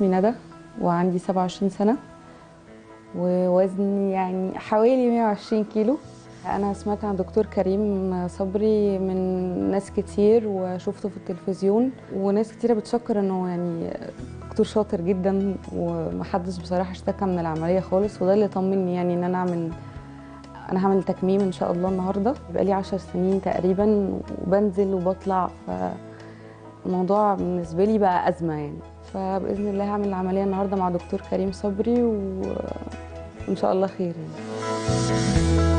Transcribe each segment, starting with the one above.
اسمي ندى وعندي 27 سنة ووزني يعني حوالي 120 كيلو أنا سمعت عن دكتور كريم صبري من ناس كتير وشفته في التلفزيون وناس كتيرة بتشكر إنه يعني دكتور شاطر جدا ومحدش بصراحة اشتكى من العملية خالص وده اللي طمني يعني إن أنا أعمل أنا هعمل تكميم إن شاء الله النهاردة بقالي عشر سنين تقريبا وبنزل وبطلع فالموضوع بالنسبة لي بقى أزمة يعني فبإذن الله هعمل العملية النهاردة مع دكتور كريم صبري و... وإن شاء الله خير يعني.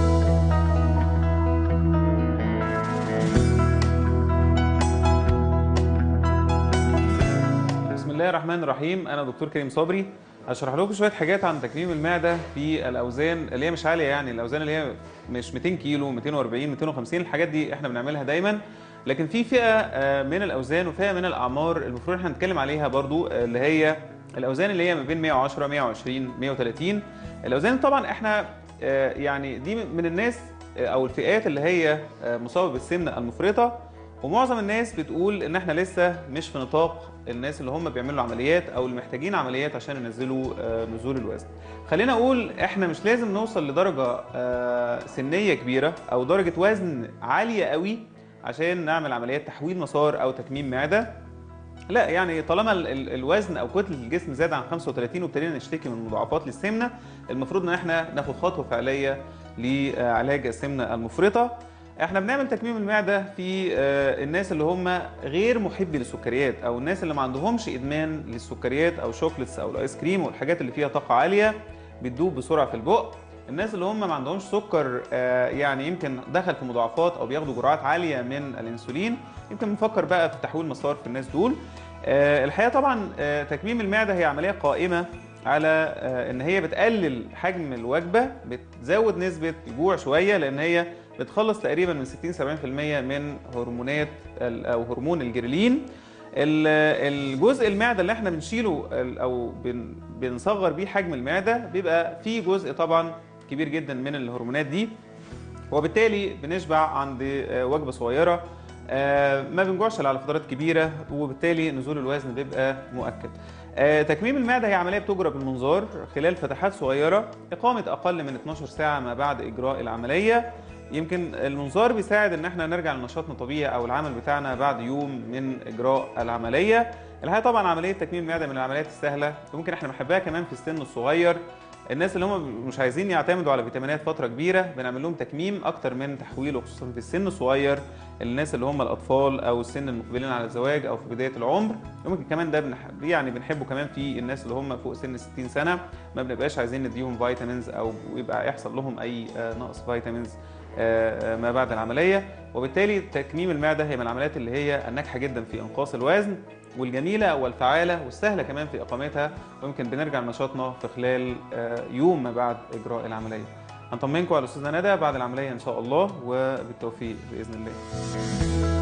بسم الله الرحمن الرحيم انا دكتور كريم صبري هشرح لكم شويه حاجات عن تكميم المعده في الاوزان اللي هي مش عاليه يعني الاوزان اللي هي مش 200 كيلو 240 250 الحاجات دي احنا بنعملها دايما لكن في فئه آه، من الاوزان وفئه من الاعمار المفروض احنا نتكلم عليها برضو آه، اللي هي الاوزان اللي هي ما بين 110 120 130 الاوزان طبعا احنا آه، يعني دي من الناس آه، او الفئات اللي هي آه، مصابه بالسمنه المفرطه ومعظم الناس بتقول ان احنا لسه مش في نطاق الناس اللي هم بيعملوا عمليات او اللي محتاجين عمليات عشان ينزلوا آه، نزول الوزن خلينا اقول احنا مش لازم نوصل لدرجه آه، سنيه كبيره او درجه وزن عاليه قوي عشان نعمل عمليات تحويل مسار او تكميم معده لا يعني طالما ال- ال- الوزن او كتله الجسم زاد عن 35 وابتدينا نشتكي من مضاعفات للسمنه المفروض ان احنا ناخد خطوه فعليه لعلاج السمنه المفرطه احنا بنعمل تكميم المعده في آه، الناس اللي هم غير محبي للسكريات او الناس اللي ما عندهمش ادمان للسكريات او شوكليتس او الايس كريم والحاجات اللي فيها طاقه عاليه بتدوب بسرعه في البق الناس اللي هم ما عندهمش سكر آه، يعني يمكن دخل في مضاعفات او بياخدوا جرعات عاليه من الانسولين يمكن بنفكر بقى في تحويل مسار في الناس دول آه، الحقيقه طبعا آه، تكميم المعده هي عمليه قائمه على آه، ان هي بتقلل حجم الوجبه بتزود نسبه الجوع شويه لان هي بتخلص تقريبا من 60 70% من هرمونات ال- او هرمون الجريلين ال- الجزء المعده اللي احنا بنشيله ال- او بن- بنصغر بيه حجم المعده بيبقى فيه جزء طبعا كبير جدا من الهرمونات دي وبالتالي بنشبع عند آه، وجبه صغيره آه، ما بنجوعش على فترات كبيره وبالتالي نزول الوزن بيبقى مؤكد آه، تكميم المعده هي عمليه بتجرى بالمنظار خلال فتحات صغيره اقامه اقل من 12 ساعه ما بعد اجراء العمليه يمكن المنظار بيساعد ان احنا نرجع لنشاطنا الطبيعي او العمل بتاعنا بعد يوم من اجراء العمليه الحقيقه طبعا عمليه تكميم المعده من العمليات السهله وممكن احنا بنحبها كمان في السن الصغير الناس اللي هم مش عايزين يعتمدوا على فيتامينات فتره كبيره بنعمل لهم تكميم اكتر من تحويل وخصوصا في السن الصغير الناس اللي هم الاطفال او السن المقبلين على الزواج او في بدايه العمر وممكن كمان ده بنح... يعني بنحبه كمان في الناس اللي هم فوق سن 60 سنه ما بنبقاش عايزين نديهم فيتامينز او يبقى يحصل لهم اي آه، نقص فيتامينز آه، آه، ما بعد العمليه وبالتالي تكميم المعده هي من العمليات اللي هي الناجحه جدا في انقاص الوزن والجميله والفعاله والسهله كمان في اقامتها ويمكن بنرجع لنشاطنا في خلال آه، يوم ما بعد اجراء العمليه هنطمنكم على الاستاذه ندى بعد العمليه ان شاء الله وبالتوفيق باذن الله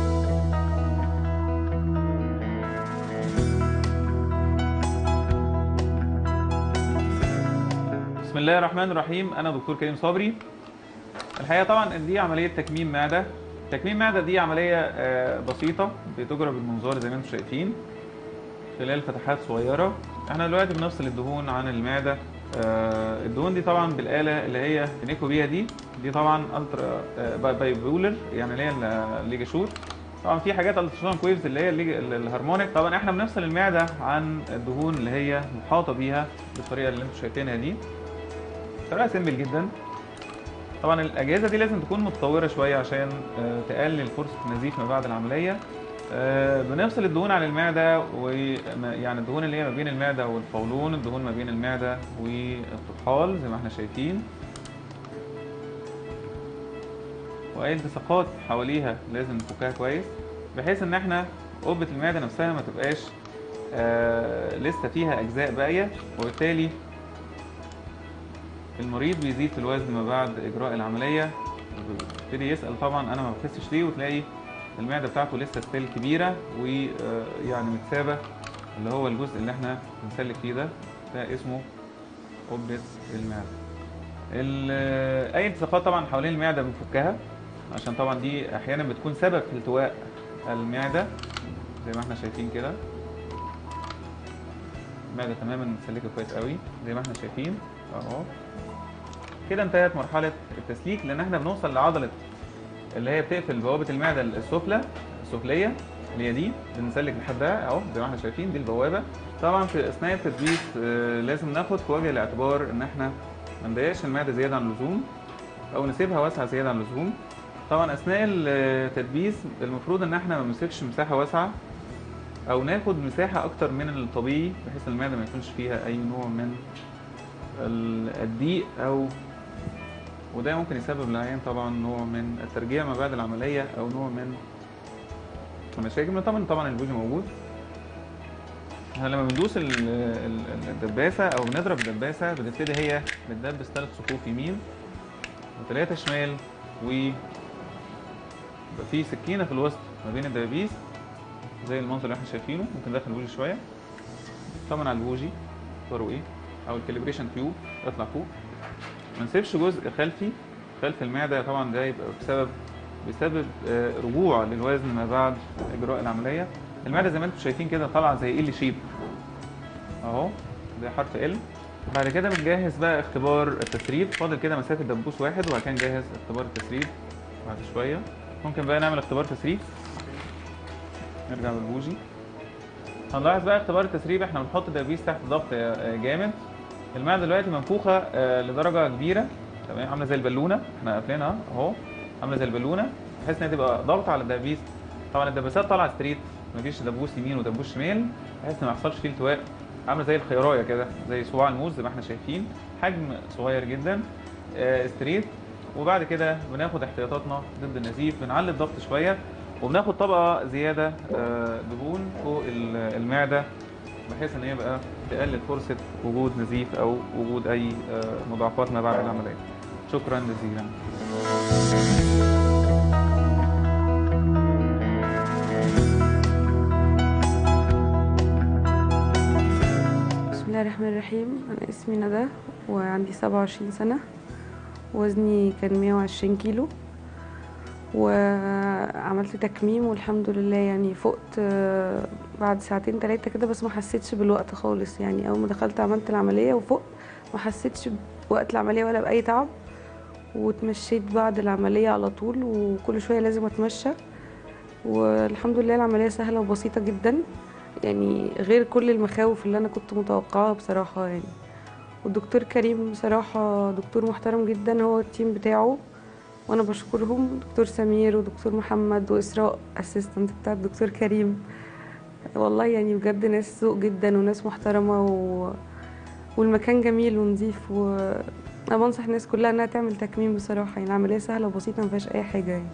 بسم الله الرحمن الرحيم انا دكتور كريم صبري الحقيقه طبعا دي عمليه تكميم معده تكميم معده دي عمليه آه، بسيطه بتجرى بالمنظار زي ما انتم شايفين خلال فتحات صغيره احنا دلوقتي بنفصل الدهون عن المعده آه، الدهون دي طبعا بالاله اللي هي بنيكو بيها دي دي طبعا الترا آه، باي- بايبولر يعني اللي هي ال- الليجاشور طبعا في حاجات التراسونيك ويفز اللي هي الليج- ال- الهارمونيك طبعا احنا بنفصل المعده عن الدهون اللي هي محاطه بيها بالطريقه اللي انتم شايفينها دي طريقه سيمبل جدا طبعا الاجهزه دي لازم تكون متطوره شويه عشان آه، تقلل فرصه النزيف ما بعد العمليه آه، بنفصل الدهون عن المعده ويعني الدهون اللي هي ما بين المعده والقولون الدهون ما بين المعده والطحال زي ما احنا شايفين واي التصاقات حواليها لازم نفكها كويس بحيث ان احنا قبه المعده نفسها ما تبقاش آه لسه فيها اجزاء باقيه وبالتالي المريض بيزيد في الوزن ما بعد اجراء العمليه يبتدي يسال طبعا انا ما بخسش ليه وتلاقي المعده بتاعته لسه ستيل كبيره ويعني متسابه اللي هو الجزء اللي احنا بنسلك فيه ده ده اسمه قبه المعده ال- اي التصاقات طبعا حوالين المعده بنفكها عشان طبعا دي احيانا بتكون سبب في التواء المعده زي ما احنا شايفين كده المعده تماما متسلكه كويس قوي زي ما احنا شايفين اهو كده انتهت مرحله التسليك لان احنا بنوصل لعضله اللي هي بتقفل بوابه المعده السفلى السفليه اللي هي دي بنسلك لحدها اهو زي ما احنا شايفين دي البوابه طبعا في اثناء التدبيس آه، لازم ناخد في وجه الاعتبار ان احنا ما نضيقش المعده زياده عن اللزوم او نسيبها واسعه زياده عن اللزوم طبعا اثناء التدبيس المفروض ان احنا ما نمسكش مساحه واسعه او ناخد مساحه اكتر من الطبيعي بحيث ان المعده ما يكونش فيها اي نوع من ال- الضيق او وده ممكن يسبب للعيان طبعا نوع من الترجيع ما بعد العمليه او نوع من المشاكل طبعا طبعا البوجي موجود احنا لما بندوس ال- ال- الدباسه او بنضرب الدباسه بتبتدي هي بتدبس ثلاث صفوف يمين وثلاثه شمال و يبقى في سكينه في الوسط ما بين الدبابيس زي المنظر اللي احنا شايفينه ممكن ندخل البوجي شويه طبعا على البوجي صوروا ايه او الكاليبريشن تيوب اطلع فوق ما نسيبش جزء خلفي خلف المعده طبعا ده يبقى بسبب بسبب آه، رجوع للوزن ما بعد اجراء العمليه المعده زي ما انتم شايفين كده طالعه زي ال شيب اهو زي حرف ال بعد كده بنجهز بقى اختبار التسريب فاضل كده مسافه دبوس واحد وبعد كده نجهز اختبار التسريب بعد شويه ممكن بقى نعمل اختبار تسريب نرجع بالبوجي هنلاحظ بقى اختبار التسريب احنا بنحط دبيس تحت ضغط آه، جامد المعده دلوقتي منفوخه آه، لدرجه كبيره تمام عامله زي البالونه احنا قافلينها اهو عامله زي البالونه بحيث انها تبقى ضغط على الدبيس طبعا الدباسات طالعه ستريت مفيش دبوس يمين ودبوس شمال بحيث ان ما يحصلش فيه التواء عامله زي الخيرايه كده زي صباع الموز زي ما احنا شايفين حجم صغير جدا آه، ستريت وبعد كده بناخد احتياطاتنا ضد النزيف بنعلي الضغط شويه وبناخد طبقه زياده آه، دهون فوق ال- المعده بحيث ان هي بقى تقلل فرصه وجود نزيف او وجود اي آه، مضاعفات ما بعد العمليه شكرا جزيلا بسم الله الرحمن الرحيم أنا اسمي ندى وعندي 27 سنة وزني كان 120 كيلو وعملت تكميم والحمد لله يعني فقت آه، بعد ساعتين ثلاثة كده بس ما حسيتش بالوقت خالص يعني أول ما دخلت عملت العملية وفقت ما حسيتش بوقت العملية ولا بأي تعب واتمشيت بعد العملية على طول وكل شوية لازم أتمشى والحمد لله العملية سهلة وبسيطة جدا يعني غير كل المخاوف اللي انا كنت متوقعاها بصراحه يعني والدكتور كريم بصراحه دكتور محترم جدا هو التيم بتاعه وانا بشكرهم دكتور سمير ودكتور محمد واسراء اسيستنت بتاع الدكتور كريم والله يعني بجد ناس ذوق جدا وناس محترمه و... والمكان جميل ونظيف و انا بنصح الناس كلها انها تعمل تكميم بصراحه يعني العمليه سهله وبسيطه ما فيهاش اي حاجه يعني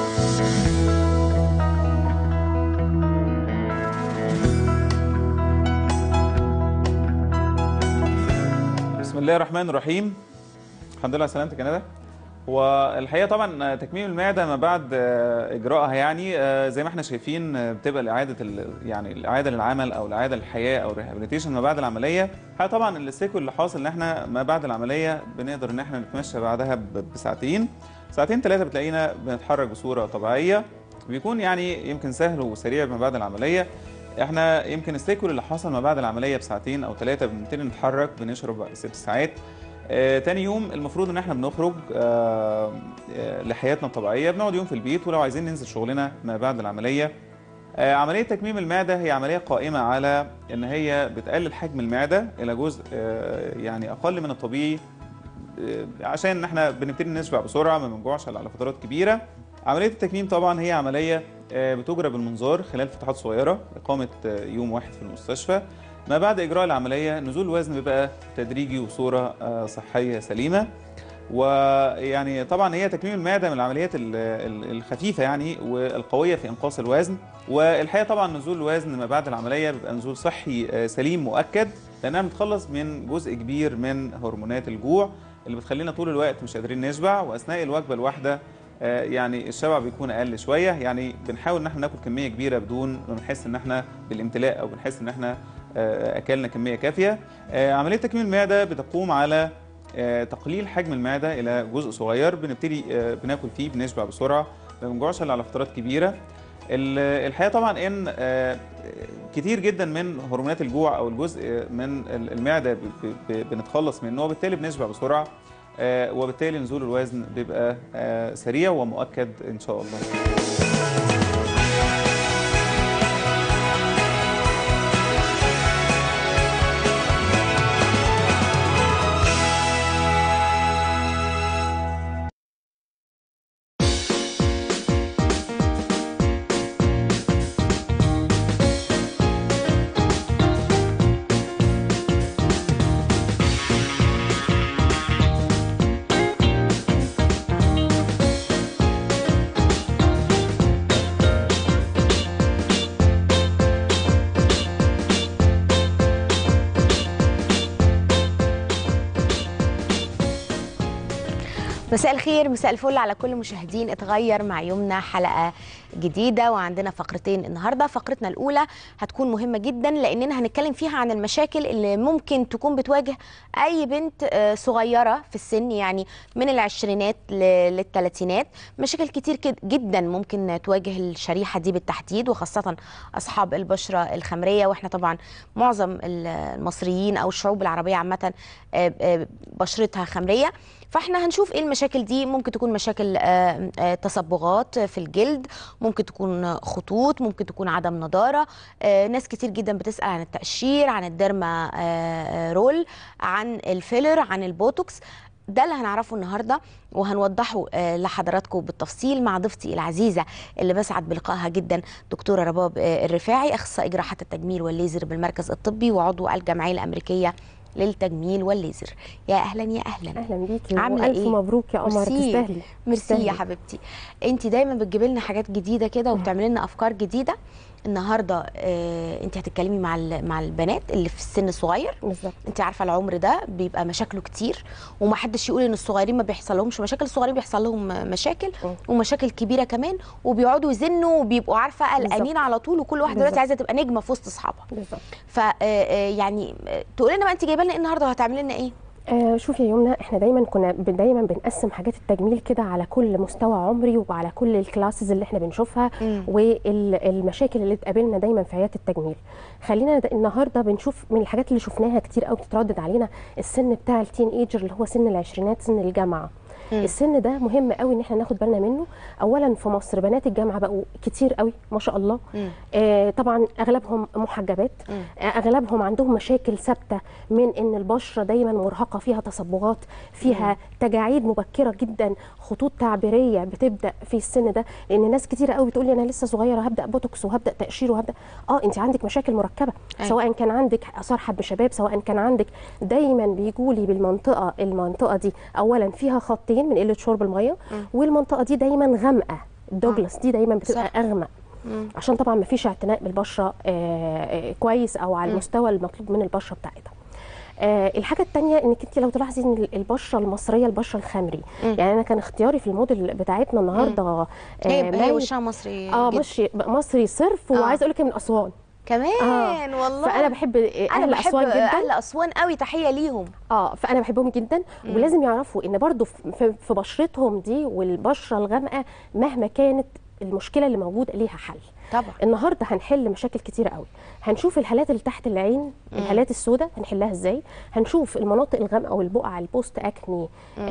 بسم الله الرحمن الرحيم الحمد لله على سلامتك يا ندى والحقيقه طبعا تكميم المعده ما بعد آه، اجراءها يعني آه، زي ما احنا شايفين آه، بتبقى الاعاده ال- يعني الاعاده للعمل او الاعاده للحياه او الريهابيليتيشن ما بعد العمليه الحقيقه طبعا السيكو اللي حاصل ان احنا ما بعد العمليه بنقدر ان احنا نتمشى بعدها ب- بساعتين ساعتين ثلاثه بتلاقينا بنتحرك بصوره طبيعيه بيكون يعني يمكن سهل وسريع ما بعد العمليه احنا يمكن السيكول اللي حصل ما بعد العمليه بساعتين او ثلاثه بنبتدي نتحرك بنشرب ست ساعات آه، تاني يوم المفروض ان احنا بنخرج آه، آه، لحياتنا الطبيعيه بنقعد يوم في البيت ولو عايزين ننزل شغلنا ما بعد العمليه آه، عمليه تكميم المعده هي عمليه قائمه على ان هي بتقلل حجم المعده الى جزء آه، يعني اقل من الطبيعي آه، عشان ان احنا بنبتدي نشبع بسرعه ما بنجوعش على فترات كبيره عمليه التكميم طبعا هي عمليه آه، بتجرى بالمنظار خلال فتحات صغيره اقامه آه، يوم واحد في المستشفى ما بعد اجراء العمليه نزول الوزن بيبقى تدريجي وصوره آه، صحيه سليمه ويعني طبعا هي تكميم المعده من العمليات ال- ال- الخفيفه يعني والقويه في انقاص الوزن والحقيقه طبعا نزول الوزن ما بعد العمليه بيبقى نزول صحي آه، سليم مؤكد لانها بتخلص من جزء كبير من هرمونات الجوع اللي بتخلينا طول الوقت مش قادرين نشبع واثناء الوجبه الواحده آه، يعني الشبع بيكون اقل شويه يعني بنحاول ان احنا ناكل كميه كبيره بدون ما بنحس ان احنا بالامتلاء او بنحس ان احنا آه، اكلنا كميه كافيه آه، عمليه تكميم المعده بتقوم على آه، تقليل حجم المعده الى جزء صغير بنبتدي آه، بناكل فيه بنشبع بسرعه ما بنجوعش الا على فترات كبيره ال- الحقيقه طبعا ان آه، كتير جدا من هرمونات الجوع او الجزء من ال- المعده ب- ب- ب- بنتخلص منه وبالتالي بنشبع بسرعه آه، وبالتالي نزول الوزن بيبقى آه، سريع ومؤكد ان شاء الله مساء الخير مساء الفل على كل مشاهدين اتغير مع يومنا حلقه جديده وعندنا فقرتين النهارده فقرتنا الاولى هتكون مهمه جدا لاننا هنتكلم فيها عن المشاكل اللي ممكن تكون بتواجه اي بنت آه، صغيره في السن يعني من العشرينات ل- للثلاثينات مشاكل كتير كد- جدا ممكن تواجه الشريحه دي بالتحديد وخاصه اصحاب البشره الخمريه واحنا طبعا معظم المصريين او الشعوب العربيه عامه آه، آه، بشرتها خمريه فاحنا هنشوف ايه المشاكل دي ممكن تكون مشاكل آه، آه، تصبغات في الجلد ممكن تكون خطوط ممكن تكون عدم نضاره آه، ناس كتير جدا بتسال عن التقشير عن الديرما آه، آه، رول عن الفيلر عن البوتوكس ده اللي هنعرفه النهارده وهنوضحه آه، لحضراتكم بالتفصيل مع ضيفتي العزيزه اللي بسعد بلقائها جدا دكتوره رباب آه، الرفاعي اخصائي جراحه التجميل والليزر بالمركز الطبي وعضو الجمعيه الامريكيه للتجميل والليزر يا اهلا يا اهلا اهلا بيكي عاملة والف إيه؟ مبروك يا قمر ميرسي. تستاهلي ميرسي يا تستاهلي. حبيبتي انت دايما بتجيبي لنا حاجات جديده كده وبتعملي لنا افكار جديده النهارده اه انت هتتكلمي مع ال- مع البنات اللي في السن الصغير بالظبط انت عارفه العمر ده بيبقى مشاكله كتير ومحدش يقول ان الصغيرين ما بيحصل لهمش مشاكل الصغيرين بيحصل لهم مشاكل م. ومشاكل كبيره كمان وبيقعدوا يزنوا وبيبقوا عارفه قلقانين على طول وكل واحده دلوقتي بالظبط. عايزه تبقى نجمه في وسط اصحابها بالظبط ف آه، آه، يعني آه، تقولي لنا بقى انت جايبه لنا ايه النهارده وهتعملي لنا ايه آه شوفي يا يمنى احنا دايما كنا ب- دايما بنقسم حاجات التجميل كده على كل مستوى عمري وعلى كل الكلاسز اللي احنا بنشوفها مم. والمشاكل اللي تقابلنا دايما في عياده التجميل خلينا د- النهارده بنشوف من الحاجات اللي شفناها كتير قوي بتتردد علينا السن بتاع التين ايجر اللي هو سن العشرينات سن الجامعه مم. السن ده مهم قوي ان احنا ناخد بالنا منه اولا في مصر بنات الجامعه بقوا كتير قوي ما شاء الله مم. آه طبعا اغلبهم محجبات مم. اغلبهم عندهم مشاكل ثابته من ان البشره دايما مرهقه فيها تصبغات فيها تجاعيد مبكره جدا خطوط تعبيريه بتبدا في السن ده لان ناس كتيره قوي بتقول لي انا لسه صغيره هبدا بوتوكس وهبدا تقشير وهبدا اه انت عندك مشاكل مركبه أيوة. سواء كان عندك اثار حب شباب سواء كان عندك دايما بيجوا لي بالمنطقه المنطقه دي اولا فيها خطين من قله شرب الميه والمنطقه دي دايما غامقه الدوجلاس دي دايما بتبقى صح. اغمق مم. عشان طبعا ما فيش اعتناء بالبشره آه، آه، كويس او على مم. المستوى المطلوب من البشره بتاعتها آه الحاجه الثانيه انك انت لو تلاحظي ان البشره المصريه البشره الخمري مم. يعني انا كان اختياري في الموديل بتاعتنا النهارده آه هي هي ماي- وشها مصري اه جداً. مشي مصري صرف آه. وعايزه اقول لك من اسوان كمان والله فانا بحب انا اهل بحب اسوان جدا اهل اسوان قوي تحيه ليهم اه فانا بحبهم جدا ولازم يعرفوا ان برضو في, في بشرتهم دي والبشره الغامقه مهما كانت المشكله اللي موجوده ليها حل طبعا النهارده هنحل مشاكل كتير قوي هنشوف الهالات اللي تحت العين الهالات السوداء هنحلها ازاي هنشوف المناطق الغامقه والبقع البوست اكني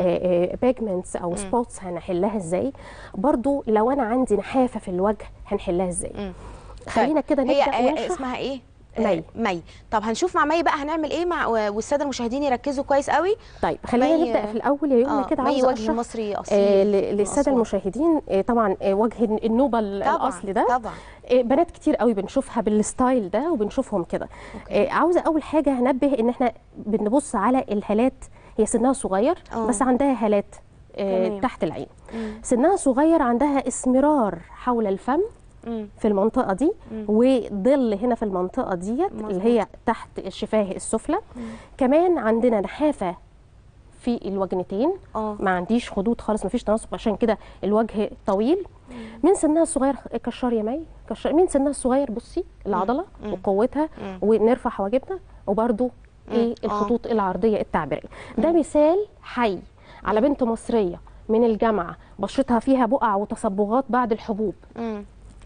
باجمنتس او سبوتس هنحلها ازاي برضو لو انا عندي نحافه في الوجه هنحلها ازاي مم. خلينا كده هي نبدا آه، ونشرح اسمها ايه مي. آه، مي طب هنشوف مع مي بقى هنعمل ايه مع والساده المشاهدين يركزوا كويس قوي طيب خلينا مي- نبدا في الاول يا يوم كده مي عاوزه وجه اشرح مصري اصيل آه ل- من للساده أسوان. المشاهدين آه طبعا آه وجه النوبه طبعا الاصلي ده طبعا آه، بنات كتير قوي بنشوفها بالستايل ده وبنشوفهم كده آه، عاوزه اول حاجه هنبه ان احنا بنبص على الهالات هي سنها صغير آه. بس عندها هالات آه، تمام. تحت العين مم. سنها صغير عندها اسمرار حول الفم مم. في المنطقه دي مم. وظل هنا في المنطقه ديت مظبوط. اللي هي تحت الشفاه السفلى كمان عندنا نحافه في الوجنتين اه ما عنديش خدود خالص ما فيش تناسق عشان كده الوجه طويل من سنها الصغير كشار يا مي كشار من سنها الصغير بصي العضله مم. وقوتها مم. ونرفع حواجبنا وبرده ايه مم. آه. الخطوط العرضيه التعبيريه ده مثال حي على بنت مصريه من الجامعه بشرتها فيها بقع وتصبغات بعد الحبوب مم.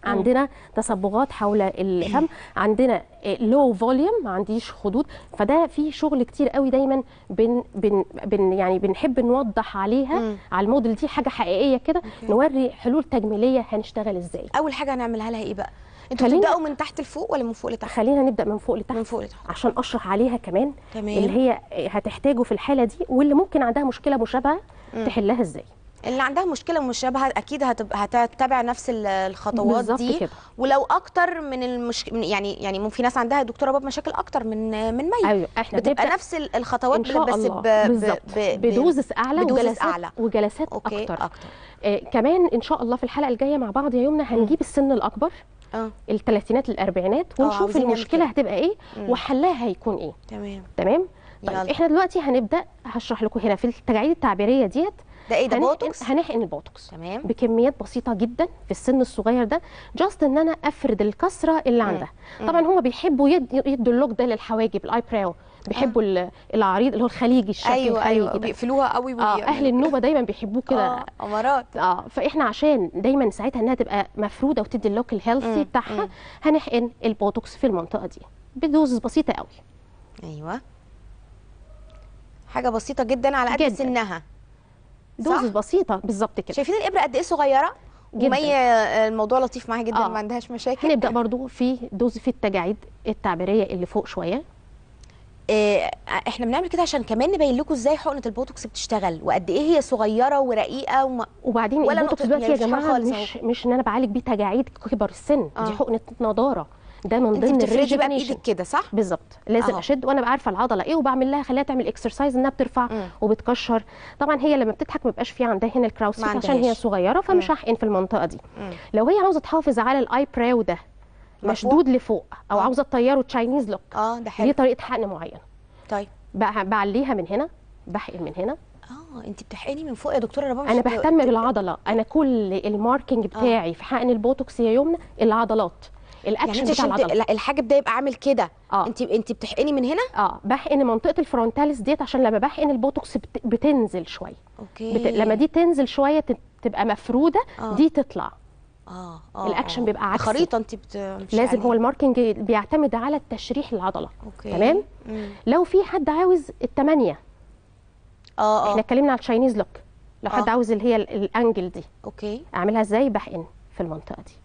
عندنا تصبغات حول الفم عندنا لو فوليوم ما عنديش خدود فده في شغل كتير قوي دايما بن بن بن يعني بنحب نوضح عليها مم. على الموديل دي حاجه حقيقيه كده نوري حلول تجميليه هنشتغل ازاي اول حاجه هنعملها لها ايه بقى انتوا خلينا- بتبداوا من تحت لفوق ولا من فوق لتحت خلينا نبدا من فوق لتحت من فوق لتحت عشان اشرح عليها كمان تمام. اللي هي هتحتاجه في الحاله دي واللي ممكن عندها مشكله مشابهه تحلها ازاي اللي عندها مشكله مشابهه اكيد هتبقى هتتبع نفس ال- الخطوات بالظبط دي كده. ولو اكتر من المش... من- يعني يعني ممكن في ناس عندها يا دكتوره باب مشاكل اكتر من من مي ايوه احنا بتبقى بنبدأ نفس ال- الخطوات ان شاء بس الله ب... ب... بالظبط ب... ب... بدوزس اعلى بدوزس وجلسات أعلى. وجلسات اوكي اكتر, اكتر آه كمان ان شاء الله في الحلقه الجايه مع بعض يا يمنى هنجيب السن الاكبر اه الثلاثينات الاربعينات آه، ونشوف عاوزين نعمل المشكله كده. هتبقى ايه وحلها هيكون ايه تمام تمام طيب يلا. احنا دلوقتي هنبدا هشرح لكم هنا في التجاعيد التعبيريه ديت ده ايه ده هنحقن- بوتوكس هنحقن البوتوكس تمام بكميات بسيطه جدا في السن الصغير ده جاست ان انا افرد الكسره اللي عندها طبعا هم بيحبوا يد- يدوا اللوك ده للحواجب الاي براو بيحبوا ال- العريض اللي هو الخليجي الشكل ايوه الخليجي ايوه ده. بيقفلوها قوي اه اهل النوبه دايما بيحبوه كده اه امارات اه فاحنا عشان دايما نساعدها انها تبقى مفروده وتدي اللوك الهيلثي بتاعها هنحقن البوتوكس في المنطقه دي بدوز بسيطه قوي ايوه حاجه بسيطه جدا على قد جداً. سنها دوز صح؟ بسيطه بالظبط كده شايفين الابره قد ايه صغيره جداً. ومي آه، الموضوع لطيف معاها جدا آه. ما عندهاش مشاكل هنبدا برضو في دوز في التجاعيد التعبيريه اللي فوق شويه آه، احنا بنعمل كده عشان كمان نبين لكم ازاي حقنه البوتوكس بتشتغل وقد ايه هي صغيره ورقيقه وما وبعدين ولا البوتوكس نقطة- دلوقتي يعني يا مش حاجة جماعه خالص مش مش ان انا بعالج بيه تجاعيد كبر السن آه. دي حقنه نضاره ده من انت ضمن بتفردي بقى الريجيفينيشن بايدك كده صح بالظبط لازم أهو. اشد وانا بعرفه العضله ايه وبعمل لها خليها تعمل اكسرسايز انها بترفع مم. وبتكشر طبعا هي لما بتضحك ما بيبقاش في عندها هنا الكراوسيت ما عشان عندهاش. هي صغيره فمش هحقن في المنطقه دي مم. لو هي عاوزه تحافظ على الاي براو ده مرفوع؟ مشدود لفوق او آه. عاوزه تطيره تشاينيز لوك اه ده دي حلو طريقه حقن معينه طيب بع- بعليها من هنا بحقن من هنا اه انت بتحقني من فوق يا دكتوره رباب انا مش بت- بهتم بالعضله انا كل الماركينج بتاعي في حقن البوتوكس يا يمنى العضلات يعني الاكشن انت بتاع عشان ت- العضله لا، الحاجب ده يبقى عامل كده آه. انت انت بتحقني من هنا اه بحقن منطقه الفرونتاليس ديت عشان لما بحقن البوتوكس بت... بتنزل شويه اوكي بت... لما دي تنزل شويه ت... تبقى مفروده آه. دي تطلع اه اه الأكشن آه. بيبقى عكسي. خريطه انت بت... مش لازم عليها. هو الماركينج بيعتمد على التشريح العضله اوكي تمام مم. لو في حد عاوز الثمانيه اه احنا اه اتكلمنا على التشاينيز لوك لو حد آه. عاوز اللي هي ال- الانجل دي اوكي اعملها ازاي بحقن في المنطقه دي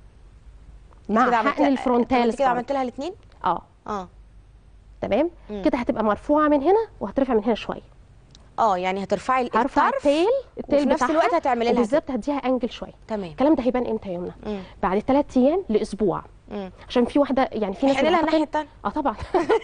انت كده مع عملت- حقن انت الفرونتاليس كده برضه. عملت لها الاثنين اه اه تمام مم. كده هتبقى مرفوعه من هنا وهترفع من هنا شويه اه يعني هترفعي هرفع الطرف التيل التيل وفي نفس بتاعها الوقت هتعملي لها بالظبط هديها انجل شويه تمام الكلام ده هيبان امتى يا يمنى مم. بعد ثلاث ايام لاسبوع مم. عشان في واحده يعني في ناس احنا لها بتعتقد- الناحيه الثانيه اه طبعا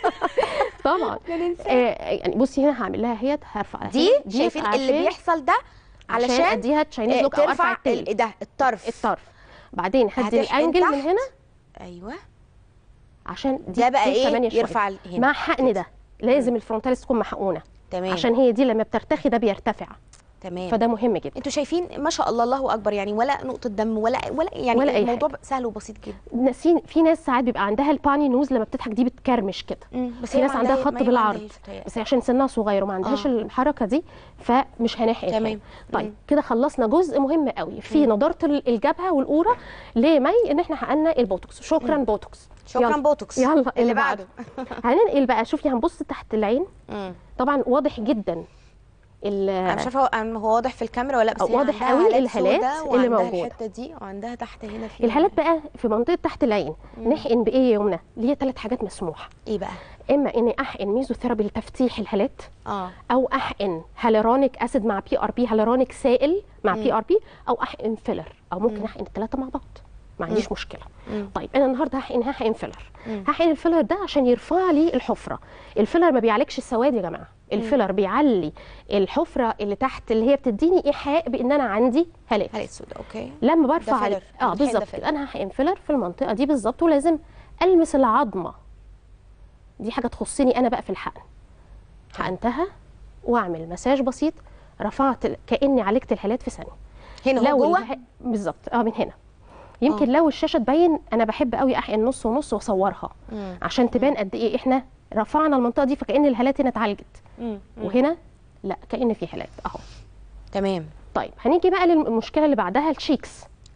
طبعا آه يعني بصي هنا هعمل لها هي هرفع دي هي. شايفين عشان- اللي بيحصل ده عشان علشان اديها تشاينيز آه، لوك او ارفع ترفع التيل ال- ده الطرف الطرف بعدين هدي هتحقن الانجل من تحت. هنا ايوه عشان دي ده بقى دي ايه تمانية شوية. يرفع ال- هنا مع حقن ده لازم الفرونتاليس تكون محقونه تمام عشان هي دي لما بترتخي ده بيرتفع تمام فده مهم جدا انتوا شايفين ما شاء الله الله اكبر يعني ولا نقطه دم ولا ولا يعني ولا أي الموضوع سهل وبسيط جدا ناسين في ناس ساعات بيبقى عندها الباني نوز لما بتضحك دي بتكرمش كده مم. بس في هي ناس ما عندها عندها- خط ما هي ما بالعرض عندهاش بتهيألي. بس هي عشان سنها صغير وما عندهاش آه. الحركه دي فمش هنحقن تمام. حاجة. طيب مم. كده خلصنا جزء مهم قوي في نضاره ال- الجبهه والقوره لمي ان احنا حققنا البوتوكس شكرا بوتوكس شكرا يلا. بوتوكس يلا اللي بعده هننقل بقى شوفي هنبص تحت العين مم. طبعا واضح جدا ال- انا مش عارفه هو هو واضح في الكاميرا ولا لا بس هي واضح عندها قوي هالات الهالات سودا اللي وعندها موجودة. الحته دي وعندها تحت هنا في الهالات بقى في منطقه تحت العين نحقن بايه يا يمنى اللي هي ثلاث حاجات مسموحه ايه بقى اما اني احقن ميزوثيرابي لتفتيح الهالات اه او احقن هالورونيك اسيد مع بي ار بي هالورونيك سائل مع بي ار بي او احقن فيلر او ممكن احقن الثلاثه مع بعض ما عنديش مشكله مم. طيب انا النهارده هحقن هحقن فيلر مم. هحقن الفيلر ده عشان يرفع لي الحفره الفيلر ما بيعالجش السواد يا جماعه الفيلر بيعلي الحفره اللي تحت اللي هي بتديني ايحاء بان انا عندي هالات هالات سودا اوكي لما برفع فيلر. اه الحقن ده بالظبط فيلر. كده انا هحقن فيلر في المنطقه دي بالظبط ولازم المس العظمه دي حاجه تخصني انا بقى في الحقن حقنتها واعمل مساج بسيط رفعت ال- كاني عالجت الهالات في ثانيه هنا هو جوه اله- بالظبط اه من هنا يمكن لو الشاشه تبين انا بحب قوي احقن نص ونص واصورها مم. عشان تبان قد ايه احنا رفعنا المنطقه دي فكأن الهالات هنا اتعالجت مم. وهنا لا كأن في هالات اهو تمام طيب هنيجي بقى للمشكله اللي بعدها الشيكس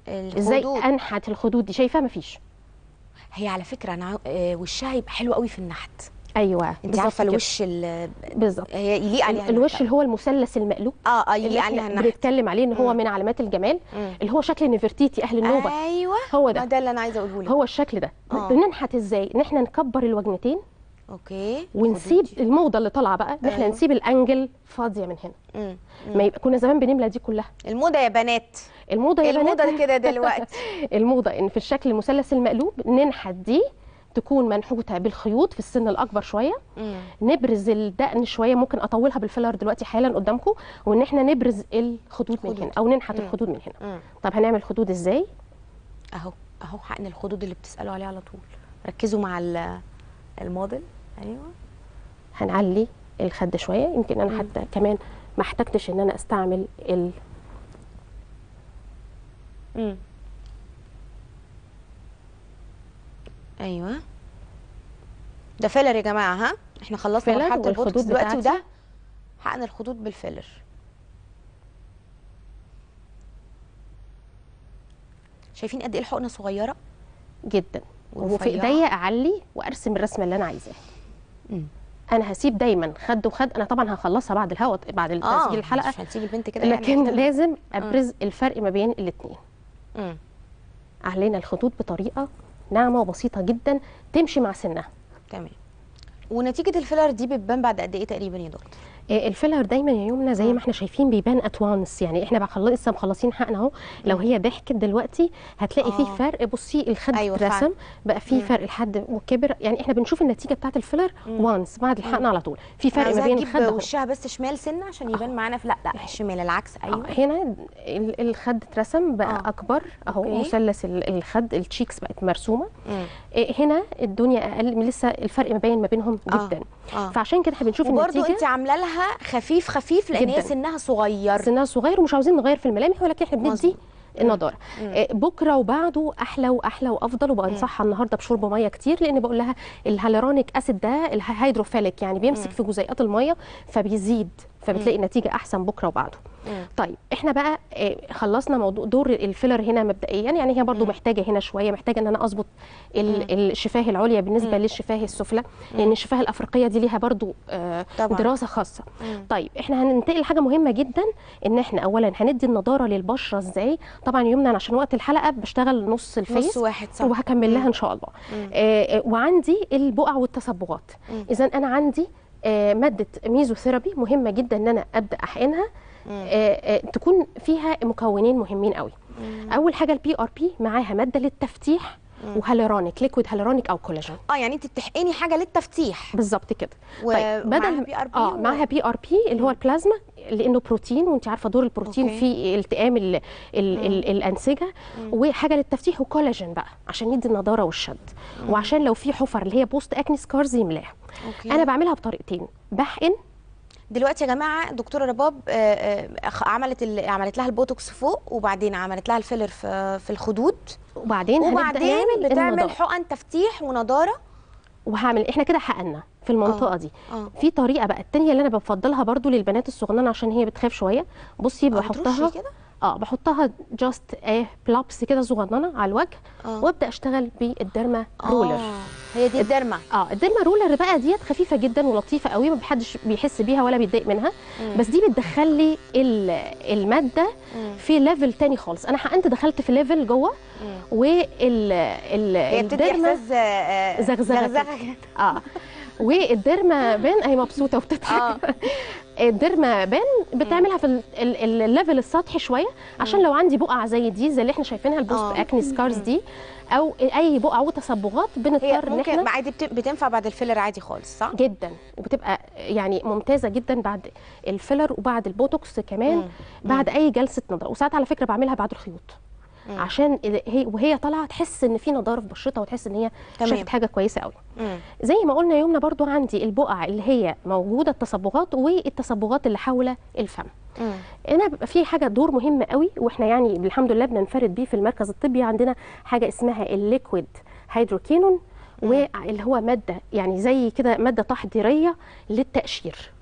ازاي الخدود. انحت الخدود دي شايفاها مفيش هي على فكره انا عاو- آه، وشها يبقى حلو قوي في النحت ايوه انت بالظبط عارفه كده. الوش ال- بالظبط هي يليق عليها ال- الوش النحت. اللي هو المثلث المقلوب اه اه اللي يليق احنا عليها النحت بنتكلم عليه ان هو مم. من علامات الجمال مم. اللي هو شكل نفرتيتي اهل النوبه ايوه هو ما ده ده اللي انا عايزه اقوله لك هو الشكل ده آه. بننحت ازاي ان احنا نكبر الوجنتين اوكي ونسيب خدود. الموضه اللي طالعه بقى ان احنا أيوة. نسيب الانجل فاضيه من هنا مم. ما يبقى كنا زمان بنملى دي كلها الموضه يا بنات الموضه يا الموضه بنات كده دلوقتي الموضه ان في الشكل المثلث المقلوب ننحت دي تكون منحوته بالخيوط في السن الاكبر شويه مم. نبرز الدقن شويه ممكن اطولها بالفيلر دلوقتي حالا قدامكم وان احنا نبرز الخدود من الخدود. هنا او ننحت مم. الخدود من هنا مم. طب هنعمل خدود ازاي اهو اهو حقن الخدود اللي بتسالوا عليه على طول ركزوا مع ال- الموديل ايوه هنعلي الخد شويه يمكن انا مم. حتى كمان ما احتجتش ان انا استعمل ال مم. ايوه ده فيلر يا جماعه ها احنا خلصنا فيلر مرحله والخدود البوتوكس دلوقتي بتاعتي. وده حقن الخدود بالفيلر شايفين قد ايه الحقنه صغيره جدا وفي ورفيعة. ايديا اعلي وارسم الرسمه اللي انا عايزاها مم. انا هسيب دايما خد وخد انا طبعا هخلصها بعد الهوا بعد تسجيل الحلقه مش هنسيب البنت كده يعني لكن إحنا- لازم ابرز الفرق ما بين الاثنين مم. علينا الخطوط بطريقه ناعمه وبسيطه جدا تمشي مع سنها تمام ونتيجه الفيلر دي بتبان بعد قد ايه تقريبا يا دكتور آه، الفيلر دايما يا يمنى زي ما احنا شايفين بيبان اتوانس يعني احنا بقى خلص لسه مخلصين حقن اهو لو هي ضحكت دلوقتي هتلاقي فيه آه. فرق بصي الخد أيوة أيوة فعلا. اترسم بقى فيه فرق لحد وكبر يعني احنا بنشوف النتيجه بتاعت الفيلر وانس بعد الحقن على طول في فرق ما عايزاها بين تجيب الخد أهو. وشها بس شمال سنه عشان يبان معانا في لا لا الشمال العكس آه، ايوه هنا ال- الخد اترسم بقى آه. اكبر اهو أوكي. مثلث ال- الخد التشيكس بقت مرسومه مم. إيه، هنا الدنيا اقل من لسه الفرق مبين ما بينهم آه. جدا آه. فعشان كده احنا بنشوف وبرضه النتيجه انت عامله لها خفيف خفيف لان هي جداً. سنها صغير سنها صغير ومش عاوزين نغير في الملامح ولكن احنا بندي مظبوط. النضاره آه، بكره وبعده احلى واحلى وافضل وبنصحها النهارده بشرب ميه كتير لان بقول لها الهالورونيك اسيد ده الهيدروفيليك يعني بيمسك في جزيئات الميه فبيزيد فبتلاقي النتيجه احسن بكره وبعده طيب احنا بقى آه، خلصنا موضوع دور الفيلر هنا مبدئيا يعني هي برضو محتاجه هنا شويه محتاجه ان انا اظبط ال- الشفاه العليا بالنسبه للشفاه السفلى لان الشفاه الافريقيه دي ليها برضو آه، طبعاً. دراسه خاصه طيب احنا هننتقل لحاجه مهمه جدا ان احنا اولا هندي النضاره للبشره ازاي طبعا يمنى عشان وقت الحلقه بشتغل نص الفيس نص واحد صح وهكمل لها ان شاء الله آه آه، وعندي البقع والتصبغات اذا انا عندي آه ماده ميزوثيرابي مهمه جدا ان انا ابدا احقنها آه آه تكون فيها مكونين مهمين قوي اول حاجه البي ار بي معاها ماده للتفتيح وهالورونيك ليكويد هالورونيك او كولاجين اه يعني انت بتحقني حاجه للتفتيح بالظبط كده ومعاها PRP اه و- معاها بي ار بي اللي هو البلازما لانه بروتين وانت عارفه دور البروتين أوكي. في التئام ال ال ال الانسجه وحاجه للتفتيح وكولاجين بقى عشان يدي النضاره والشد وعشان لو في حفر اللي هي بوست اكني سكارز يملاها أوكي. انا بعملها بطريقتين بحقن دلوقتي يا جماعه دكتوره رباب آه، آه، أخ- عملت ال- عملت لها البوتوكس فوق وبعدين عملت لها الفيلر في في الخدود وبعدين هنبدا وبعدين نعمل بتعمل النضاره حقن تفتيح ونضاره وهعمل احنا كده حقنا في المنطقه آه. دي آه. في طريقه بقى التانية اللي انا بفضلها برضو للبنات الصغننه عشان هي بتخاف شويه بصي بترشي بحطها كده؟ اه بحطها جاست ايه بلابس كده صغننه على الوجه آه. وابدا اشتغل بالديرما رولر آه، هي دي الدرمه اه الديرما رولر بقى ديت خفيفه جدا ولطيفه قوي ما حدش بيحس بيها ولا بيتضايق منها بس دي بتدخل لي ال- الماده في ليفل تاني خالص انا حقنت دخلت في ليفل جوه وال ال هي بتدي الديرما احساس آه، آه، زغزغة زغزغه كده. كده. اه والديرما بان اهي مبسوطه وبتضحك الديرما بان بتعملها في ال- ال- الليفل السطحي شويه عشان لو عندي بقع زي دي زي اللي احنا شايفينها البوست آه. اكني سكارز دي او اي بقع وتصبغات هي بنضطر ان ممكن احنا عادي بت- بتنفع بعد الفيلر عادي خالص صح؟ جدا وبتبقى يعني ممتازه جدا بعد الفيلر وبعد البوتوكس كمان بعد اي جلسه نضاره وساعات على فكره بعملها بعد الخيوط عشان هي وهي طالعه تحس ان في نضاره في بشرتها وتحس ان هي تمام. شافت حاجه كويسه قوي مم. زي ما قلنا يومنا برضو عندي البقع اللي هي موجوده التصبغات والتصبغات اللي حول الفم مم. هنا بيبقى في حاجه دور مهم قوي واحنا يعني الحمد لله بننفرد بيه في المركز الطبي عندنا حاجه اسمها الليكويد هيدروكينون واللي هو ماده يعني زي كده ماده تحضيريه للتقشير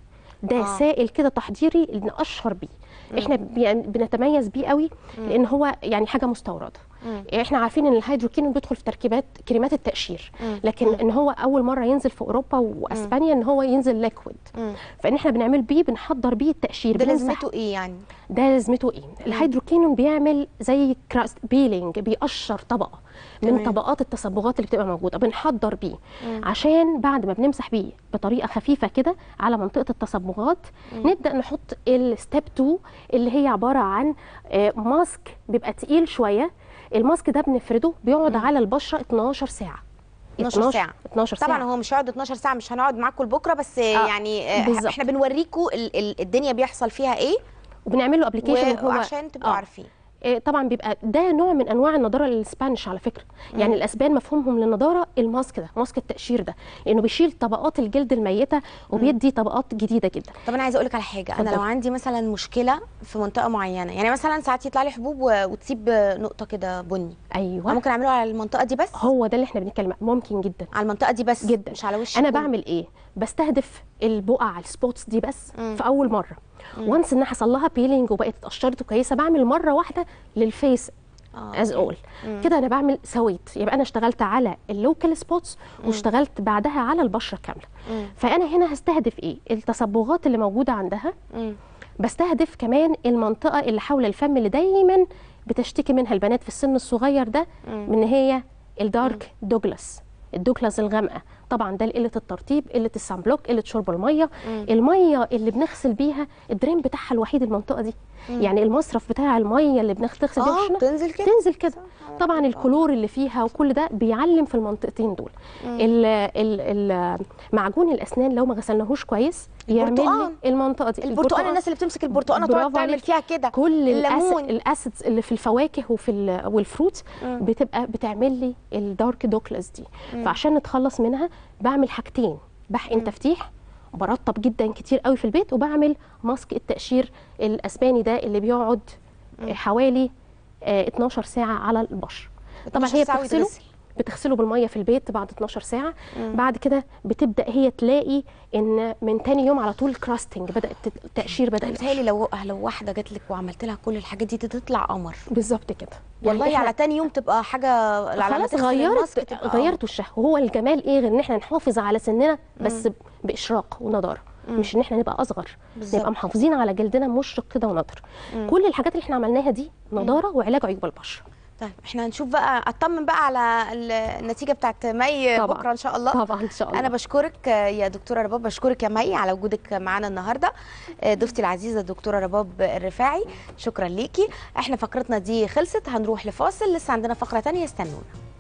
ده آه. سائل كده تحضيري نقشر بيه احنا بي- بنتميز بيه قوي لان هو يعني حاجه مستورده احنا عارفين ان الهيدروكين بيدخل في تركيبات كريمات التقشير لكن ان هو اول مره ينزل في اوروبا واسبانيا ان هو ينزل ليكويد فان احنا بنعمل بيه بنحضر بيه التقشير ده بنمسح- لازمته ايه يعني ده لازمته ايه الهيدروكينون بيعمل زي كراست بيلينج بيقشر طبقه من تمام. طبقات التصبغات اللي بتبقى موجوده بنحضر بيه عشان بعد ما بنمسح بيه بطريقه خفيفه كده على منطقه التصبغات نبدا نحط الستيب 2 اللي هي عباره عن آه، ماسك بيبقى تقيل شويه الماسك ده بنفرده بيقعد على البشره 12 ساعه 12 ساعة 12 ساعه طبعا هو مش هيقعد 12 ساعه مش هنقعد معاكم لبكره بس آه. يعني آه بالظبط. احنا بنوريكم ال- ال- الدنيا بيحصل فيها ايه وبنعمل له ابلكيشن هو وعشان تبقوا آه. عارفين آه، طبعا بيبقى ده نوع من انواع النضاره الاسبانيش على فكره يعني الاسبان مفهومهم للنضاره الماسك ده ماسك التقشير ده لانه بيشيل طبقات الجلد الميته وبيدي طبقات جديده جدا طب انا عايزه اقول لك على حاجه انا اتفضلي. لو عندي مثلا مشكله في منطقه معينه يعني مثلا ساعات يطلع لي حبوب و- وتسيب نقطه كده بني أنا ايوه ممكن اعمله على المنطقه دي بس هو ده اللي احنا بنتكلم عنه. ممكن جدا على المنطقه دي بس جدا مش على وشي انا كله. بعمل ايه بستهدف البقع السبوتس دي بس في اول مره وانس انها حصل لها بيلينج وبقت اتقشرت كويسه بعمل مره واحده للفيس آه. از اول كده انا بعمل سويت يبقى انا اشتغلت على اللوكال سبوتس واشتغلت بعدها على البشره كامله فانا هنا هستهدف ايه التصبغات اللي موجوده عندها مم. بستهدف كمان المنطقه اللي حول الفم اللي دايما بتشتكي منها البنات في السن الصغير ده من هي الدارك دوجلاس الدوكلاس الغامقه طبعا ده لقله الترطيب قله السان بلوك قله شرب الميه الميه اللي بنغسل بيها الدرين بتاعها الوحيد المنطقه دي يعني المصرف بتاع الميه اللي بنغسل بيها اه وشنا تنزل كده تنزل كده طبعا الكلور اللي فيها وكل ده بيعلم في المنطقتين دول ال- ال- ال- معجون الاسنان لو ما غسلناهوش كويس يعمل البرتقال. لي المنطقه دي البرتقال الناس اللي بتمسك البرتقانه تقعد برافو تعمل عليك. فيها كده كل الليمون. الأس... الاسيدز اللي في الفواكه وفي ال... والفروت بتبقى بتعمل لي الدارك دوكلاس دي فعشان نتخلص منها بعمل حاجتين بحقن تفتيح برطب جدا كتير قوي في البيت وبعمل ماسك التقشير الاسباني ده اللي بيقعد حوالي آه، 12 ساعه على البشره طبعا 12 هي ساعة بتغسله ويتغسل. بتغسله بالميه في البيت بعد 12 ساعه بعد كده بتبدا هي تلاقي ان من تاني يوم على طول كراستنج بدات التقشير بدا يقشر. متهيألي لو لو واحده جات لك وعملت لها كل الحاجات دي تطلع قمر بالظبط كده والله إحنا على تاني يوم تبقى حاجه على ما خلاص تغسل الماسك غيرت تبقى غيرت وشها وهو الجمال ايه غير ان احنا نحافظ على سننا بس باشراق ونضاره مش ان احنا نبقى اصغر بالظبط. نبقى محافظين على جلدنا مشرق كده ونضر كل الحاجات اللي احنا عملناها دي نضاره وعلاج عيوب البشره طيب احنا هنشوف بقى اطمن بقى على ال- النتيجه بتاعت مي طبعاً. بكره ان شاء الله طبعا ان شاء الله انا بشكرك يا دكتوره رباب بشكرك يا مي على وجودك معانا النهارده ضيفتي العزيزه الدكتوره رباب الرفاعي شكرا ليكي احنا فقرتنا دي خلصت هنروح لفاصل لسه عندنا فقره تانية استنونا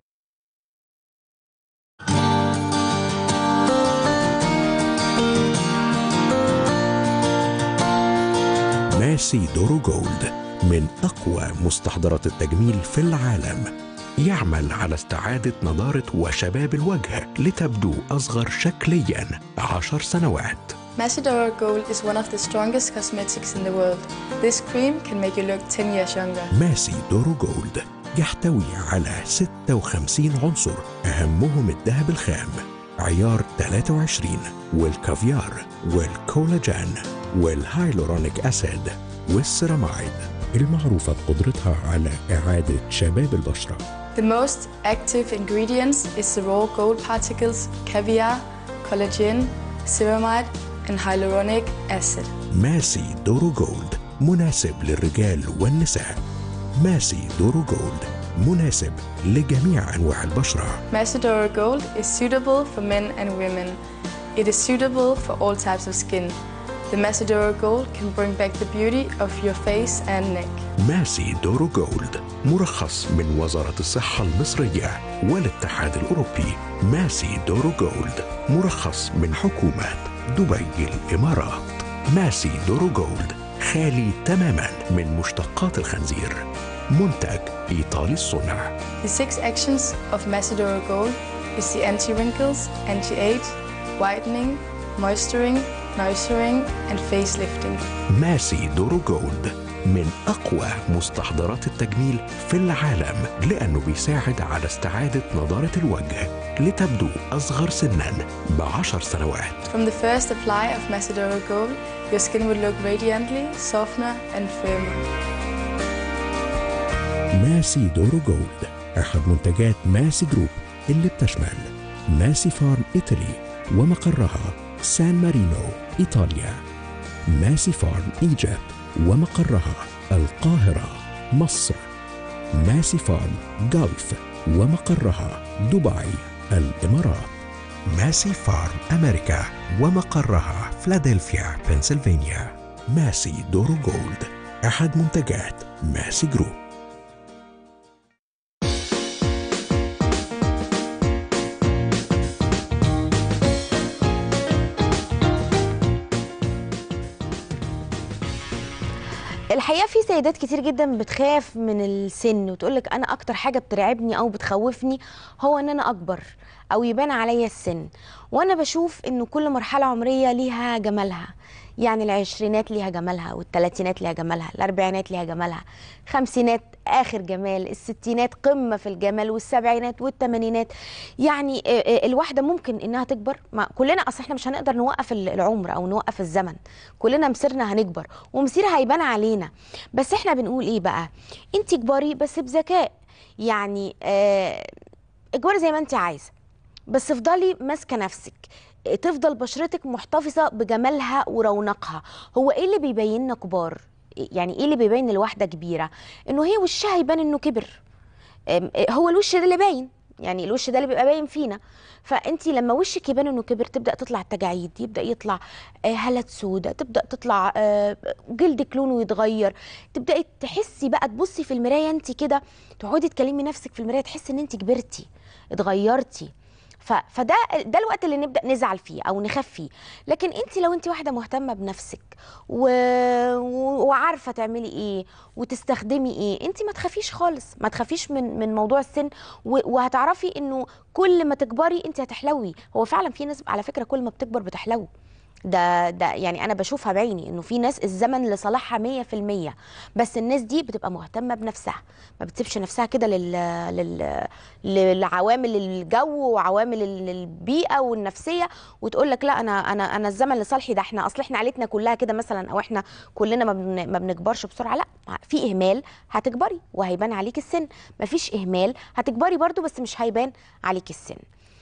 ماسي دورو جولد من أقوى مستحضرات التجميل في العالم يعمل على استعادة نضارة وشباب الوجه لتبدو أصغر شكليا عشر سنوات Macedora Gold is one of the strongest cosmetics in the world. This cream can make you look 10 years younger. ماسي دورو جولد يحتوي على 56 عنصر أهمهم الذهب الخام عيار 23 والكافيار والكولاجين والهايلورونيك أسيد والسيراميد المعروفة بقدرتها على إعادة شباب البشرة The most active ingredients is the raw gold particles, caviar, collagen, ceramide, and hyaluronic acid. ماسي دورو جولد مناسب للرجال والنساء ماسي دورو جولد مناسب لجميع أنواع البشرة Macedora Gold is suitable for men and women. It is suitable for all types of skin. The Macedora Gold can bring back the beauty of your face and neck. ماسي دورو جولد مرخص من وزارة الصحة المصرية والاتحاد الأوروبي ماسي دورو جولد مرخص من حكومة دبي الإمارات ماسي دورو جولد خالي تماما من مشتقات الخنزير منتج إيطالي الصنع The six actions of Macedora Gold is the anti-wrinkles, anti-age, whitening, moisturing, nurturing, and facelifting. ماسي دورو جولد من أقوى مستحضرات التجميل في العالم لأنه بيساعد على استعادة نضارة الوجه لتبدو أصغر سنا بعشر سنوات From the first apply of Macedora Gold, your skin will look radiantly, softer, and firmer. ماسي دورو جولد أحد منتجات ماسي جروب اللي بتشمل ماسي فارم إيطالي ومقرها سان مارينو إيطاليا ماسي فارم إيجيبت ومقرها القاهرة مصر ماسي فارم جلف ومقرها دبي الإمارات ماسي فارم أمريكا ومقرها فلادلفيا بنسلفانيا ماسي دورو جولد أحد منتجات ماسي جروب الحقيقه في سيدات كتير جدا بتخاف من السن وتقول لك انا اكتر حاجه بترعبني او بتخوفني هو ان انا اكبر او يبان عليا السن وانا بشوف ان كل مرحله عمريه ليها جمالها يعني العشرينات ليها جمالها والثلاثينات ليها جمالها الاربعينات ليها جمالها خمسينات اخر جمال الستينات قمه في الجمال والسبعينات والثمانينات يعني آه، آه، الواحده ممكن انها تكبر ما كلنا اصل احنا مش هنقدر نوقف ال- العمر او نوقف الزمن كلنا مسيرنا هنكبر ومسير هيبان علينا بس احنا بنقول ايه بقى انت كبري بس بذكاء يعني آه، اكبري زي ما انت عايزه بس افضلي ماسكه نفسك تفضل بشرتك محتفظه بجمالها ورونقها هو ايه اللي بيبيننا كبار يعني ايه اللي بيبين الواحده كبيره انه هي وشها يبان انه كبر أم، هو الوش ده اللي باين يعني الوش ده اللي بيبقى باين فينا فانت لما وشك يبان انه كبر تبدا تطلع التجاعيد يبدا يطلع آه، هالات سودة تبدا تطلع آه، جلدك لونه يتغير تبداي تحسي بقى تبصي في المرايه انت كده تقعدي تكلمي نفسك في المرايه تحسي ان انت كبرتي اتغيرتي ف... فده ده الوقت اللي نبدا نزعل فيه او نخاف فيه لكن انت لو انت واحده مهتمه بنفسك و... و... وعارفه تعملي ايه وتستخدمي ايه انت ما تخافيش خالص ما تخافيش من من موضوع السن و... وهتعرفي انه كل ما تكبري انت هتحلوي هو فعلا في ناس على فكره كل ما بتكبر بتحلو ده ده يعني انا بشوفها بعيني انه في ناس الزمن لصالحها 100% بس الناس دي بتبقى مهتمه بنفسها ما بتسيبش نفسها كده لل... لل... للعوامل الجو وعوامل ال- البيئه والنفسيه وتقول لك لا انا انا انا الزمن لصالحي ده احنا اصل احنا عيلتنا كلها كده مثلا او احنا كلنا ما, بن... ما بنكبرش بسرعه لا في اهمال هتكبري وهيبان عليك السن ما فيش اهمال هتكبري برضو بس مش هيبان عليك السن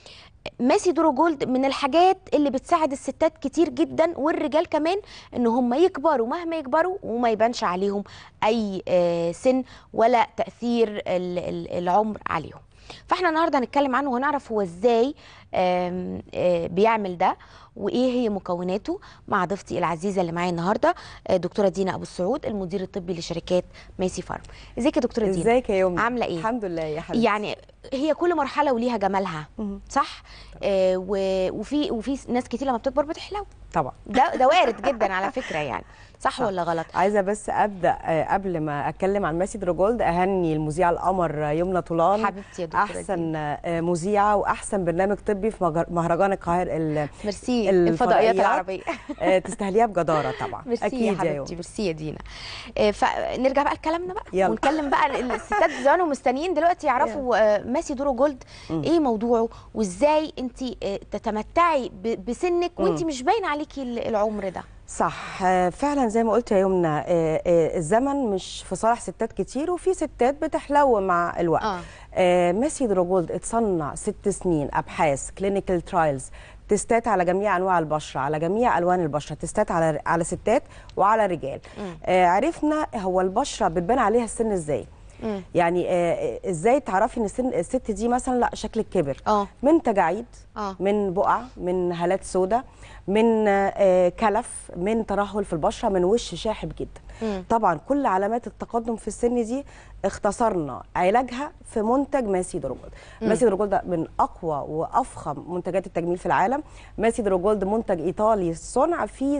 ماسي دورو جولد من الحاجات اللي بتساعد الستات كتير جدا والرجال كمان ان هم يكبروا مهما يكبروا وما يبانش عليهم اي آه، سن ولا تاثير ال- ال- العمر عليهم فاحنا النهارده هنتكلم عنه وهنعرف هو ازاي آم، آه، بيعمل ده وايه هي مكوناته مع ضيفتي العزيزه اللي معايا النهارده آه، دكتوره دينا ابو السعود المدير الطبي لشركات ميسي فارم ازيك يا دكتوره دينا ازيك يا يومي عامله ايه الحمد لله يا حبيبتي يعني هي كل مرحله وليها جمالها مهم. صح آه و- وفي وفي ناس كتير لما بتكبر بتحلو طبعا ده ده وارد جدا على فكره يعني صح ولا غلط عايزه بس ابدا آه، قبل ما اتكلم عن ماسي دروجولد اهني المذيعه القمر آه، يمنى طولان حبيبتي يا دكتوره احسن آه، مذيعه واحسن برنامج طبي في مجر- مهرجان القاهره ال- ميرسي الفضائيات. الفضائيات العربيه آه، تستاهليها بجداره طبعا ميرسي اكيد يا يا حبيبتي يوم ميرسي يا دينا آه، فنرجع بقى لكلامنا بقى يلا. ونتكلم بقى الستات زمانهم مستنيين دلوقتي يعرفوا آه، ماسي دورو جولد ايه موضوعه وازاي انت آه، تتمتعي ب- بسنك وانت مش باين عليكي ال- العمر ده صح آه، فعلا زي ما قلت يا يمنى آه، آه، الزمن مش في صالح ستات كتير وفي ستات بتحلو مع الوقت آه. آه. ميسي دروجولد اتصنع ست سنين ابحاث كلينيكال ترايلز تستات على جميع انواع البشره على جميع الوان البشره تستات على على ستات وعلى رجال آه عرفنا هو البشره بتبان عليها السن ازاي يعني آه ازاي تعرفي ان السن الست دي مثلا لا شكلك كبر اه من تجاعيد اه من بقع من هالات سوداء من آه، كلف من ترهل في البشره من وش شاحب جدا مم. طبعا كل علامات التقدم في السن دي اختصرنا علاجها في منتج ماسي دروجولد ماسي دروجولد ده من اقوى وافخم منتجات التجميل في العالم ماسي دروجولد منتج ايطالي الصنع فيه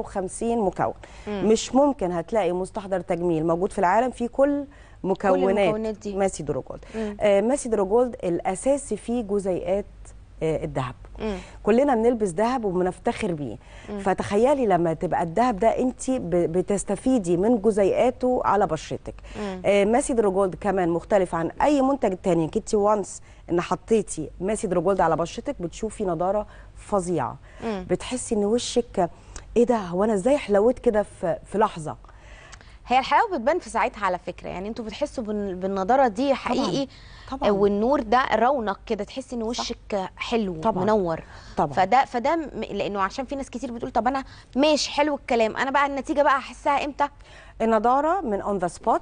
56 مكون مش ممكن هتلاقي مستحضر تجميل موجود في العالم فيه كل مكونات, المكونات دي. ماسي دروجولد مم. آه ماسي دروجولد الاساسي فيه جزيئات آه الذهب مم. كلنا بنلبس ذهب وبنفتخر بيه فتخيلي لما تبقى الذهب ده انت ب- بتستفيدي من جزيئاته على بشرتك آه ماسي دروجولد كمان مختلف عن اي منتج تاني كنتي وانس ان حطيتي ماسي دروجولد على بشرتك بتشوفي نضاره فظيعه بتحسي ان وشك ايه ده هو انا ازاي حلوت كده في في لحظه هي الحلاوه بتبان في ساعتها على فكره يعني انتوا بتحسوا بال- بالنضاره دي حقيقي طبعاً. والنور ده رونق كده تحسي ان وشك حلو طبعاً. منور طبعاً. فده فده م- لانه عشان في ناس كتير بتقول طب انا ماشي حلو الكلام انا بقى النتيجه بقى احسها امتى النضاره من اون ذا سبوت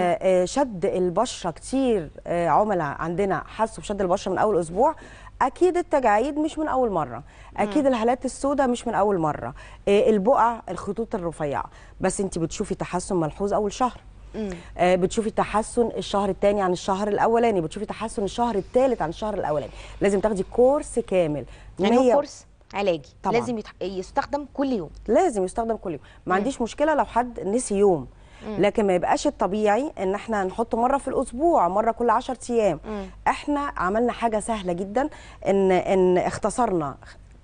شد البشره كتير آه، عملاء عندنا حسوا بشد البشره من اول اسبوع اكيد التجاعيد مش من اول مره اكيد الهالات السوداء مش من اول مره آه، البقع الخطوط الرفيعه بس انت بتشوفي تحسن ملحوظ اول شهر آه، بتشوفي تحسن الشهر الثاني عن الشهر الاولاني بتشوفي تحسن الشهر الثالث عن الشهر الاولاني لازم تاخدي كورس كامل يعني هو مية- كورس علاجي طبعاً. لازم يتح- يستخدم كل يوم لازم يستخدم كل يوم ما عنديش مشكله لو حد نسي يوم لكن ما يبقاش الطبيعي ان احنا نحطه مره في الاسبوع مره كل 10 ايام احنا عملنا حاجه سهله جدا ان ان اختصرنا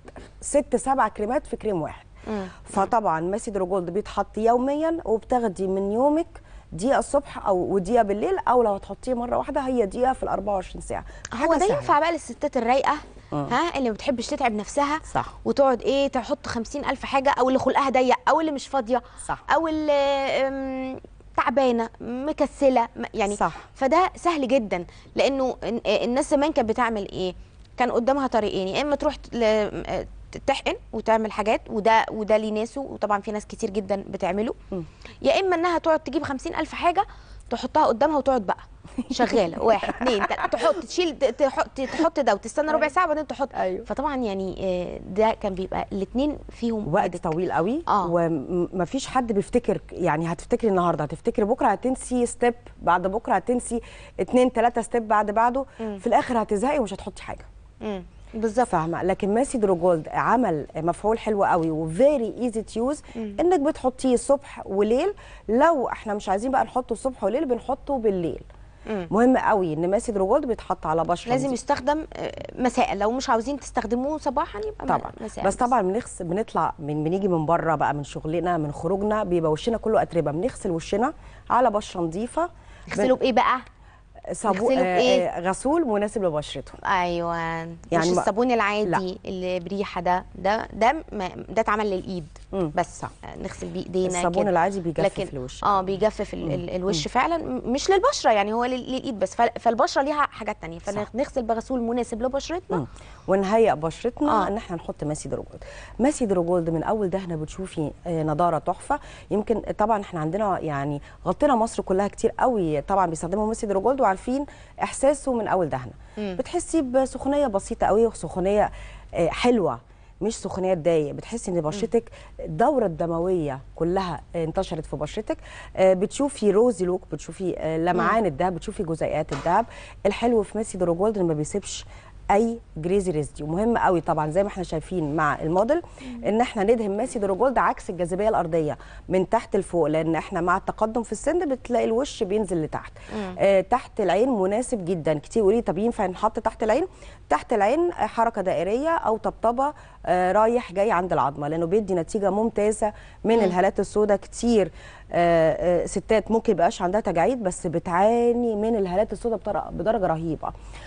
ست سبع كريمات في كريم واحد فطبعا ماسي دروجولد بيتحط يوميا وبتاخدي من يومك دقيقه الصبح او ودقيقه بالليل او لو هتحطيه مره واحده هي دقيقه في ال 24 ساعه هو حاجة ده سهلة. ينفع بقى للستات الرايقه ها اللي ما بتحبش تتعب نفسها صح. وتقعد ايه تحط خمسين ألف حاجة أو اللي خلقها ضيق أو اللي مش فاضية صح. أو اللي أم، تعبانة مكسلة م- يعني صح. فده سهل جدا لأنه ال- الناس زمان كانت بتعمل ايه كان قدامها طريقين يا إما تروح ت- ل- تحقن وتعمل حاجات وده وده ليه ناسه وطبعا في ناس كتير جدا بتعمله يا اما انها تقعد تجيب خمسين الف حاجه تحطها قدامها وتقعد بقى شغاله واحد اثنين تلاته تحط تشيل ت- تحط تحط ده وتستنى ربع ساعه وبعدين تحط أيوه. فطبعا يعني آه، ده كان بيبقى الاثنين فيهم وقت إيدك. طويل قوي آه. ومفيش حد بيفتكر يعني هتفتكري النهارده هتفتكري بكره هتنسي ستيب بعد بكره هتنسي اتنين تلاته ستيب بعد بعده في الاخر هتزهقي ومش هتحطي حاجه مم. بالظبط فاهمه لكن ماسي دروجولد عمل مفعول حلو قوي وفيري ايزي تو يوز انك بتحطيه صبح وليل لو احنا مش عايزين بقى نحطه الصبح وليل بنحطه بالليل مهم قوي ان ماسي دروجولد بيتحط على بشره لازم نظيفة. يستخدم آه، مساء لو مش عاوزين تستخدموه صباحا يبقى طبعا مساء بس طبعا بنغسل بنطلع من بنيجي من بره بقى من شغلنا من خروجنا بيبقى وشنا كله اتربه بنغسل وشنا على بشره نظيفه تغسلوا بايه بقى صابون نغسله بإيه؟ آه، غسول مناسب لبشرته ايوه يعني يعني مش ما- الصابون العادي لا. اللي بريحه ده ده ده ما ده اتعمل للايد مم، بس صح. آه، نغسل بايدينا الصابون كده. العادي بيجفف لكن الوش. اه بيجفف ال ال الوش فعلا م- مش للبشره يعني هو لل- للايد بس فال- فالبشره ليها حاجات تانية فنغسل بغسول مناسب لبشرتنا مم. ونهيئ بشرتنا آه. ان احنا نحط ماسي دروجولد ماسي دروجولد من اول دهنه بتشوفي آه، نضاره تحفه يمكن طبعا احنا عندنا يعني غطينا مصر كلها كتير قوي طبعا بيستخدموا ماسي دروجولد وعارفين احساسه من اول دهنه بتحسي بسخونيه بسيطه قوي وسخونيه آه، حلوه مش سخونيه تضايق بتحسي ان بشرتك الدوره الدمويه كلها انتشرت في بشرتك آه، بتشوفي روزي لوك بتشوفي آه، لمعان الدهب بتشوفي جزيئات الدهب الحلو في ماسي دروجولد ان ما بيسيبش اي جريزي ريزديو مهم قوي طبعا زي ما احنا شايفين مع الموديل ان احنا ندهن ماسي دروجولد عكس الجاذبيه الارضيه من تحت لفوق لان احنا مع التقدم في السن بتلاقي الوش بينزل لتحت آه تحت العين مناسب جدا كتير يقولي طب ينفع نحط تحت العين تحت العين آه، حركه دائريه او طبطبه آه رايح جاي عند العظمه لانه بيدي نتيجه ممتازه من الهالات السوداء كتير آه، آه، ستات ممكن يبقاش عندها تجاعيد بس بتعاني من الهالات السوداء بطر- بدرجه رهيبه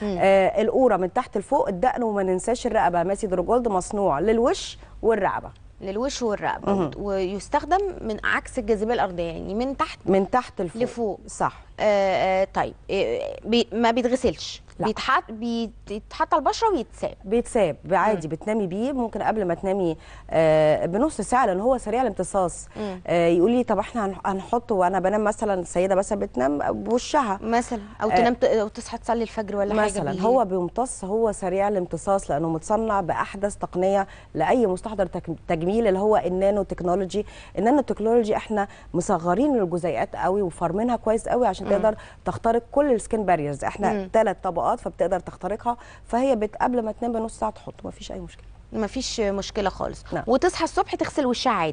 آه القوره من تحت لفوق الدقن وما ننساش الرقبه ماسي دروجولد مصنوع للوش والرقبه للوش والرقبه وت- ويستخدم من عكس الجاذبيه الارضيه يعني من تحت من تحت لفوق لفوق. صح آه آه طيب آه بي ما بيتغسلش لا. بيتحط بيتحط على البشره ويتساب بيتساب عادي بتنامي بيه ممكن قبل ما تنامي آه بنص ساعه لان هو سريع الامتصاص آه يقول لي طب احنا هن- هنحطه وانا بنام مثلا السيده مثلا بتنام بوشها مثلا او آه. تنام ت- او تصحى تصلي الفجر ولا حاجه مثلا بالليل. هو بيمتص هو سريع الامتصاص لانه متصنع باحدث تقنيه لاي مستحضر تك- تجميل اللي هو النانو تكنولوجي النانو تكنولوجي احنا مصغرين الجزيئات قوي وفارمينها كويس قوي عشان تقدر تخترق كل السكين باريرز احنا ثلاث طبقات فبتقدر تخترقها فهي بت قبل ما تنام بنص ساعه تحط ما فيش اي مشكله ما فيش مشكله خالص نعم. وتصحى الصبح تغسل وشها عادي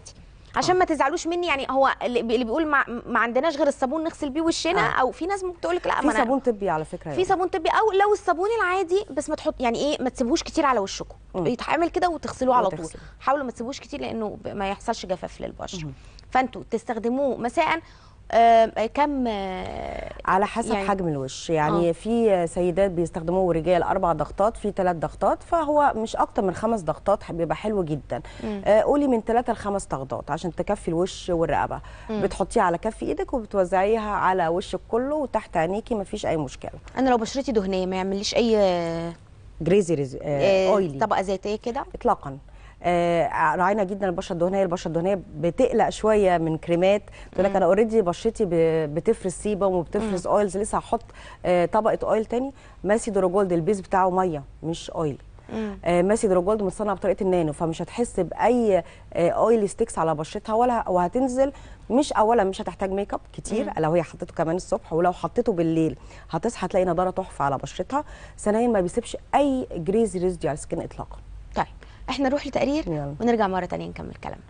عشان ما تزعلوش مني يعني هو اللي بي- اللي بيقول ما, ما عندناش غير الصابون نغسل بيه وشنا آه. او في ناس ممكن تقول لك لا في ما أنا- صابون طبي على فكره في صابون طبي او لو الصابون العادي بس ما تحط يعني ايه ما تسيبوش كتير على وشكم مم. يتعمل كده وتغسلوه على طول وتغسلوا. حاولوا ما تسيبوش كتير لانه ب- ما يحصلش جفاف للبشره فانتوا تستخدموه مساء آه كم آه على حسب يعني- يعني حجم الوش يعني آه. آه. في سيدات بيستخدموه ورجال اربع ضغطات في ثلاث ضغطات فهو مش اكتر من خمس ضغطات بيبقى حلو جدا آه قولي من ثلاثة لخمس ضغطات عشان تكفي الوش والرقبه بتحطيه على كف ايدك وبتوزعيها على وشك كله وتحت عينيكي مفيش اي مشكله انا لو بشرتي دهنيه ما يعمليش اي آه جريزي ريز... آه اويلي طبقه زيتيه كده اطلاقا آه راعينا جدا البشره الدهنيه البشره الدهنيه بتقلق شويه من كريمات تقول لك انا اوريدي بشرتي ب- بتفرز سيبم وبتفرز اويلز لسه هحط آه طبقه اويل تاني ماسي دروجولد البيز بتاعه ميه مش اويل آه ماسي دروجولد متصنع بطريقه النانو فمش هتحس باي آه اويل ستيكس على بشرتها ولا وهتنزل مش اولا مش هتحتاج ميك اب كتير لو هي حطيته كمان الصبح ولو حطيته بالليل هتصحى تلاقي نضاره تحفه على بشرتها ثانيا ما بيسيبش اي جريزي ريزدي على السكين اطلاقا طيب احنا نروح لتقرير يلا. ونرجع مره تانية نكمل كلامنا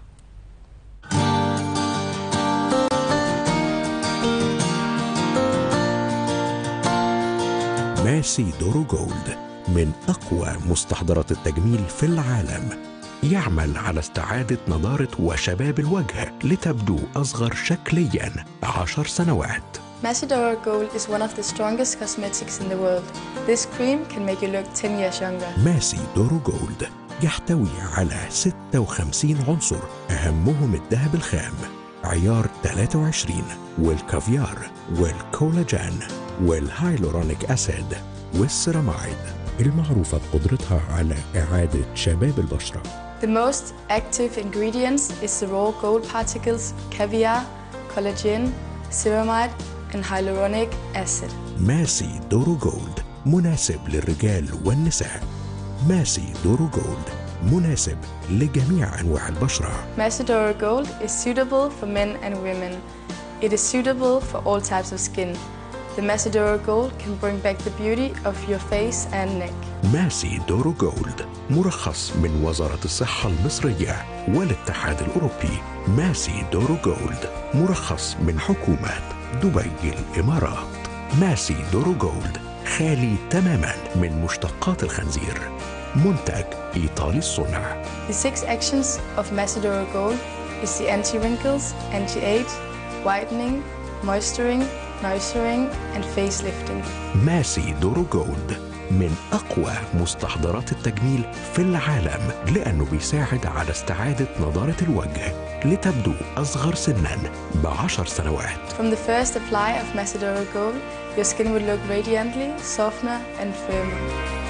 ماسي دورو جولد من أقوى مستحضرات التجميل في العالم يعمل على استعادة نضارة وشباب الوجه لتبدو أصغر شكليا عشر سنوات Macedora Gold is one of the strongest cosmetics in the world. This cream can make you look 10 years younger. ماسي دورو جولد يحتوي على 56 عنصر أهمهم الذهب الخام عيار 23 والكافيار والكولاجين والهايلورونيك أسيد والسيراميد المعروفة بقدرتها على إعادة شباب البشرة The most active ingredients is the raw gold particles, caviar, collagen, ceramide, and hyaluronic acid. ماسي دورو جولد مناسب للرجال والنساء ماسي دورو جولد مناسب لجميع أنواع البشرة Macedora Gold is suitable for men and women. It is suitable for all types of skin. The Macedora Gold can bring back the beauty of your face and neck. ماسي دورو جولد مرخص من وزارة الصحة المصرية والاتحاد الأوروبي ماسي دورو جولد مرخص من حكومة دبي الإمارات ماسي دورو جولد خالي تماما من مشتقات الخنزير منتج إيطالي الصنع The six actions of Macedora Gold is the anti-wrinkles, anti-age, whitening, moisturing, nourishing, and facelifting. ماسي دورو جولد من أقوى مستحضرات التجميل في العالم لأنه بيساعد على استعادة نضارة الوجه لتبدو أصغر سنا بعشر سنوات From the first apply of Macedora Gold, your skin will look radiantly, softer, and firmer.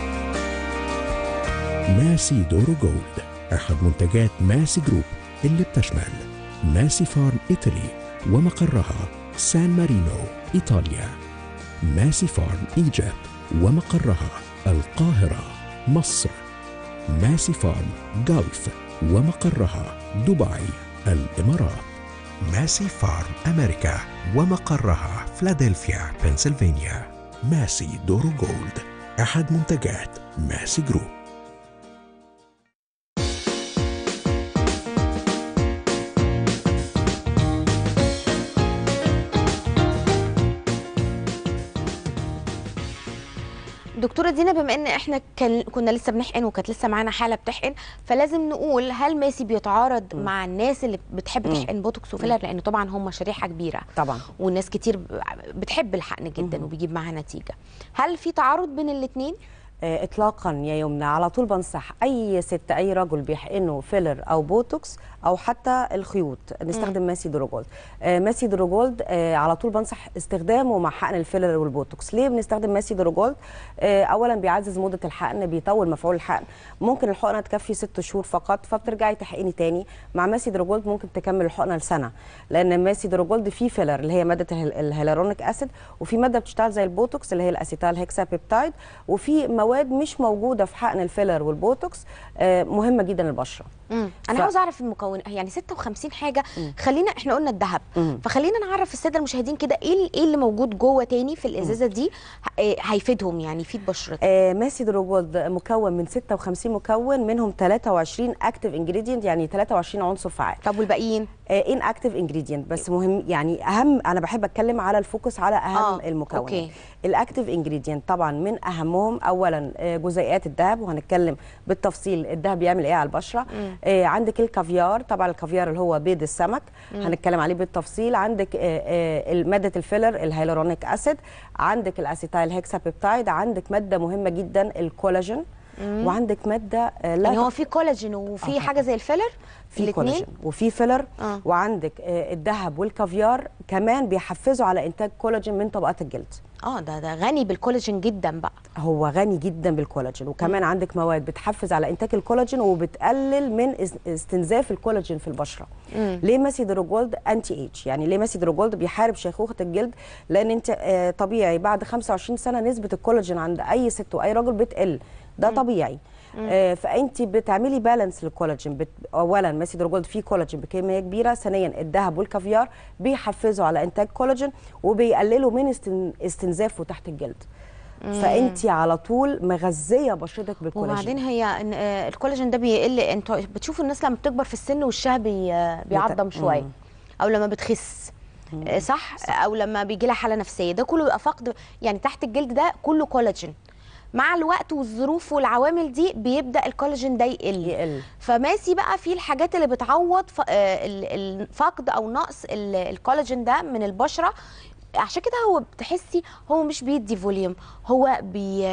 ماسي دورو جولد أحد منتجات ماسي جروب اللي بتشمل ماسي فارم إيطالي ومقرها سان مارينو إيطاليا ماسي فارم إيجيبت ومقرها القاهرة مصر ماسي فارم جلف ومقرها دبي الإمارات ماسي فارم أمريكا ومقرها فلادلفيا بنسلفانيا ماسي دورو جولد أحد منتجات ماسي جروب دكتوره دينا بما ان احنا كان كنا لسه بنحقن وكانت لسه معانا حاله بتحقن فلازم نقول هل ماسي بيتعارض مع الناس اللي بتحب تحقن بوتوكس وفيلر لان طبعا هم شريحه كبيره طبعا والناس كتير ب- بتحب الحقن جدا وبيجيب معاها نتيجه هل في تعارض بين الاثنين آه، اطلاقا يا يمنى على طول بنصح اي ست اي رجل بيحقنوا فيلر او بوتوكس او حتى الخيوط نستخدم ماسي دروجولد آه، ماسي دروجولد آه، على طول بنصح استخدامه مع حقن الفيلر والبوتوكس ليه بنستخدم ماسي دروجولد آه، اولا بيعزز مده الحقن بيطول مفعول الحقن ممكن الحقنه تكفي ست شهور فقط فبترجعي تحقني تاني مع ماسي دروجولد ممكن تكمل الحقنه لسنه لان ماسي دروجولد فيه فيلر اللي هي ماده الهل- الهيلورونيك اسيد وفي ماده بتشتغل زي البوتوكس اللي هي الاسيتال هيكسا بيبتايد وفي مواد مش موجوده في حقن الفيلر والبوتوكس آه، مهمه جدا للبشره مم. انا ف- عاوز اعرف المكون يعني 56 حاجه خلينا احنا قلنا الذهب مم. فخلينا نعرف الساده المشاهدين كده ايه ال- ايه اللي موجود جوه تاني في الازازه دي ه- إيه هيفيدهم يعني يفيد بشرتهم آه ماسي دروجولد مكون من 56 مكون منهم 23 اكتيف انجريدينت يعني 23 عنصر فعال طب والباقيين ان اكتيف انجريدينت بس مهم يعني اهم انا بحب اتكلم على الفوكس على اهم آه، آه. المكونات أوكي. الاكتيف انجريدينت طبعا من اهمهم اولا آه، جزيئات الذهب وهنتكلم بالتفصيل الذهب بيعمل ايه على البشره آه عندك الكافيار طبعا الكافيار اللي هو بيض السمك هنتكلم عليه بالتفصيل عندك آه آه ماده الفيلر الهيلورونيك اسيد عندك الاسيتايل هيكسابيبتايد عندك ماده مهمه جدا الكولاجين وعندك ماده آه لا يعني هو في كولاجين وفي آه، حاجه زي الفيلر في الاتنين؟ كولاجين وفي فيلر آه. آه. وعندك آه، الذهب والكافيار كمان بيحفزوا على انتاج كولاجين من طبقات الجلد اه ده ده غني بالكولاجين جدا بقى هو غني جدا بالكولاجين وكمان عندك مواد بتحفز على انتاج الكولاجين وبتقلل من اس- استنزاف الكولاجين في البشره ليه ماسي دروجولد انتي ايج يعني ليه ماسي دروجولد بيحارب شيخوخه الجلد لان انت آه، طبيعي بعد 25 سنه نسبه الكولاجين عند اي ست واي راجل بتقل ده طبيعي آه فانت بتعملي بالانس للكولاجين بت... اولا ماسي دروجولد فيه كولاجين بكميه كبيره ثانيا الذهب والكافيار بيحفزوا على انتاج كولاجين وبيقللوا من استن... استنزافه تحت الجلد فانت على طول مغذيه بشرتك بالكولاجين وبعدين هي إن آه، الكولاجين ده بيقل انتوا بتشوفوا الناس لما بتكبر في السن وشها بي آه، بيعضم شويه او لما بتخس آه، صح او لما بيجي لها حاله نفسيه ده كله بيبقى فقد يعني تحت الجلد ده كله كولاجين مع الوقت والظروف والعوامل دي بيبدا الكولاجين ده يقل يقل. فماسي بقى في الحاجات اللي بتعوض ف- آه، ال- الفقد او نقص ال- الكولاجين ده من البشره عشان كده هو بتحسي هو مش بيدي فوليوم هو بي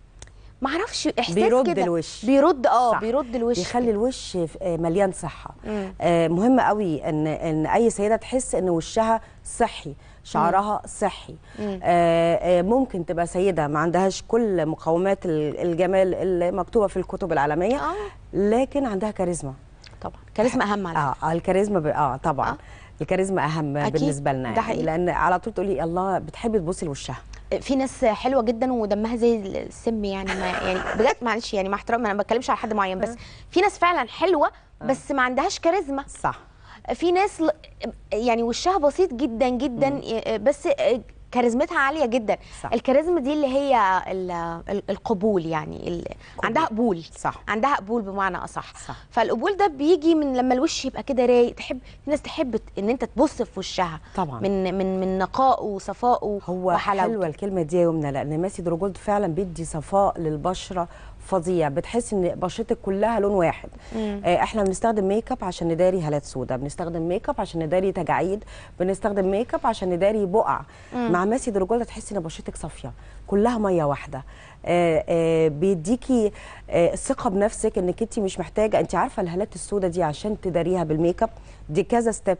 ما اعرفش احساس بيرد كده الوش. بيرد اه صح. بيرد الوش بيخلي الوش آه، مليان صحه آه، مهم قوي ان ان اي سيده تحس ان وشها صحي شعرها صحي آه، آه، ممكن تبقى سيده ما عندهاش كل مقومات ال- الجمال اللي مكتوبه في الكتب العالميه آه. لكن عندها كاريزما طبعا كاريزما اهم على فكرة. اه آه، الكاريزما ب... اه طبعا آه. آه. الكاريزما اهم أكيد. بالنسبه لنا ده يعني حقيقي. لان على طول تقولي الله بتحبي تبصي لوشها في ناس حلوه جدا ودمها زي السم يعني ما يعني بجد معلش يعني مع احترامي انا ما بتكلمش على حد معين بس في ناس فعلا حلوه بس ما عندهاش كاريزما صح في ناس ل- يعني وشها بسيط جدا جدا بس كاريزمتها عاليه جدا صح. الكاريزما دي اللي هي ال- ال- القبول يعني ال- عندها قبول صح. عندها قبول بمعنى اصح صح. فالقبول ده بيجي من لما الوش يبقى كده رايق تحب في ناس تحب ت- ان انت تبص في وشها طبعاً. من من من نقائه وصفائه هو وحلاوته حلوه الكلمه دي يا يمنى لان ماسي دروجولد فعلا بيدي صفاء للبشره فظيع بتحس ان بشرتك كلها لون واحد آه احنا بنستخدم ميك اب عشان نداري هالات سوداء بنستخدم ميك اب عشان نداري تجاعيد بنستخدم ميك اب عشان نداري بقع مع ماسي دروجولد تحسي ان بشرتك صافيه كلها ميه واحده آه آه بيديكي آه ثقه بنفسك انك انت مش محتاجه انت عارفه الهالات السوداء دي عشان تداريها بالميك اب دي كذا ستيب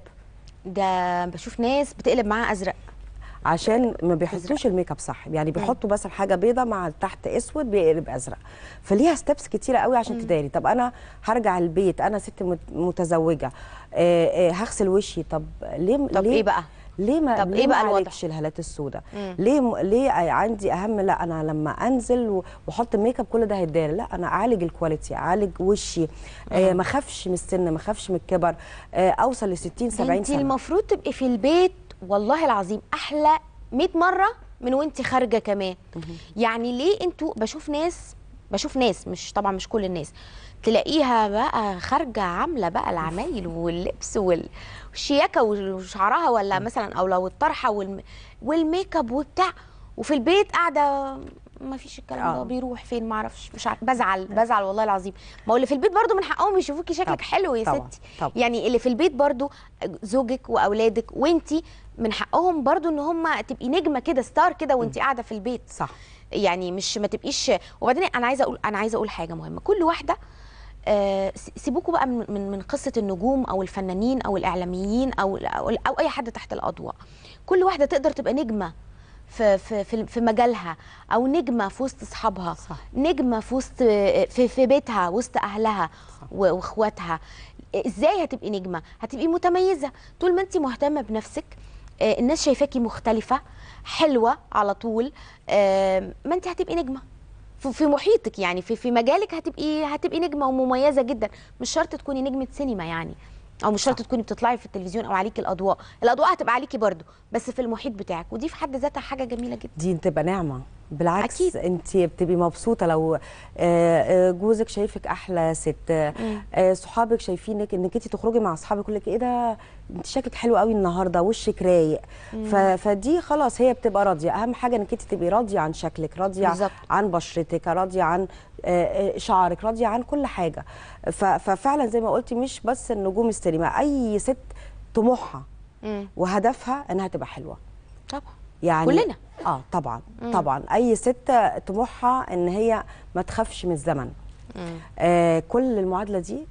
ده بشوف ناس بتقلب معاها ازرق عشان ما بيحطوش الميك اب صح يعني بيحطوا بس حاجه بيضه مع تحت اسود بيقلب ازرق فليها ستيبس كتيره قوي عشان تداري طب انا هرجع البيت انا ست مت- متزوجه آه آه هغسل وشي طب ليه طب ليه إيه بقى؟ ليه ما طب ليه إيه بقى ما الوضع؟ عالجش الهالات السوداء ليه م... ليه عندي اهم لا انا لما انزل و- واحط ميك اب كل ده هيتداري لا انا اعالج الكواليتي اعالج وشي آه ما اخافش من السن ما اخافش من الكبر آه اوصل ل 60 70 انت سنه المفروض تبقي في البيت والله العظيم احلى 100 مره من وانت خارجه كمان يعني ليه انتوا بشوف ناس بشوف ناس مش طبعا مش كل الناس تلاقيها بقى خارجه عامله بقى العمايل واللبس وال- والشياكه وشعرها ولا مثلا او لو الطرحه والم... والميك اب وبتاع وفي البيت قاعده ما فيش الكلام ده آه. بيروح فين ما اعرفش مش عارف بزعل بزعل والله العظيم ما هو اللي في البيت برضو من حقهم يشوفوكي شكلك طبعاً، حلو يا طبعاً، ستي طبعاً. يعني اللي في البيت برضو زوجك واولادك وانتي من حقهم برضو ان هم تبقي نجمه كده ستار كده وانتي قاعده في البيت صح يعني مش ما تبقيش وبعدين انا عايزه اقول انا عايزه اقول حاجه مهمه كل واحده آه، س- سيبوكوا بقى من من من قصه النجوم او الفنانين او الاعلاميين او او, أو اي حد تحت الاضواء كل واحده تقدر تبقى نجمه في في في في مجالها او نجمه في وسط اصحابها صح. نجمه في وسط في في بيتها وسط اهلها و- واخواتها ازاي هتبقي نجمه هتبقي متميزه طول ما انت مهتمه بنفسك آه، الناس شايفاكي مختلفه حلوه على طول آه، ما انت هتبقي نجمه في في محيطك يعني في في مجالك هتبقي هتبقي نجمه ومميزه جدا مش شرط تكوني نجمه سينما يعني او مش شرط تكوني بتطلعي في التلفزيون او عليكي الاضواء الاضواء هتبقى عليكي برضو بس في المحيط بتاعك ودي في حد ذاتها حاجه جميله جدا دي بتبقى نعمه بالعكس أكيد. انت بتبقي مبسوطه لو آه، آه، جوزك شايفك احلى ست آه، صحابك شايفينك انك انت تخرجي مع اصحابك يقول لك ايه ده انت شكلك حلو قوي النهارده وشك رايق ف- فدي خلاص هي بتبقى راضيه اهم حاجه انك انت تبقي راضيه عن شكلك راضيه بالظبط. عن بشرتك راضيه عن آه، آه، شعرك راضيه عن كل حاجه ف- ففعلا زي ما قلتي مش بس النجوم السينما اي ست طموحها مم. وهدفها انها تبقى حلوه طبعا يعني كلنا. اه طبعا طبعا اي ست طموحها ان هي ما تخافش من الزمن آه كل المعادله دي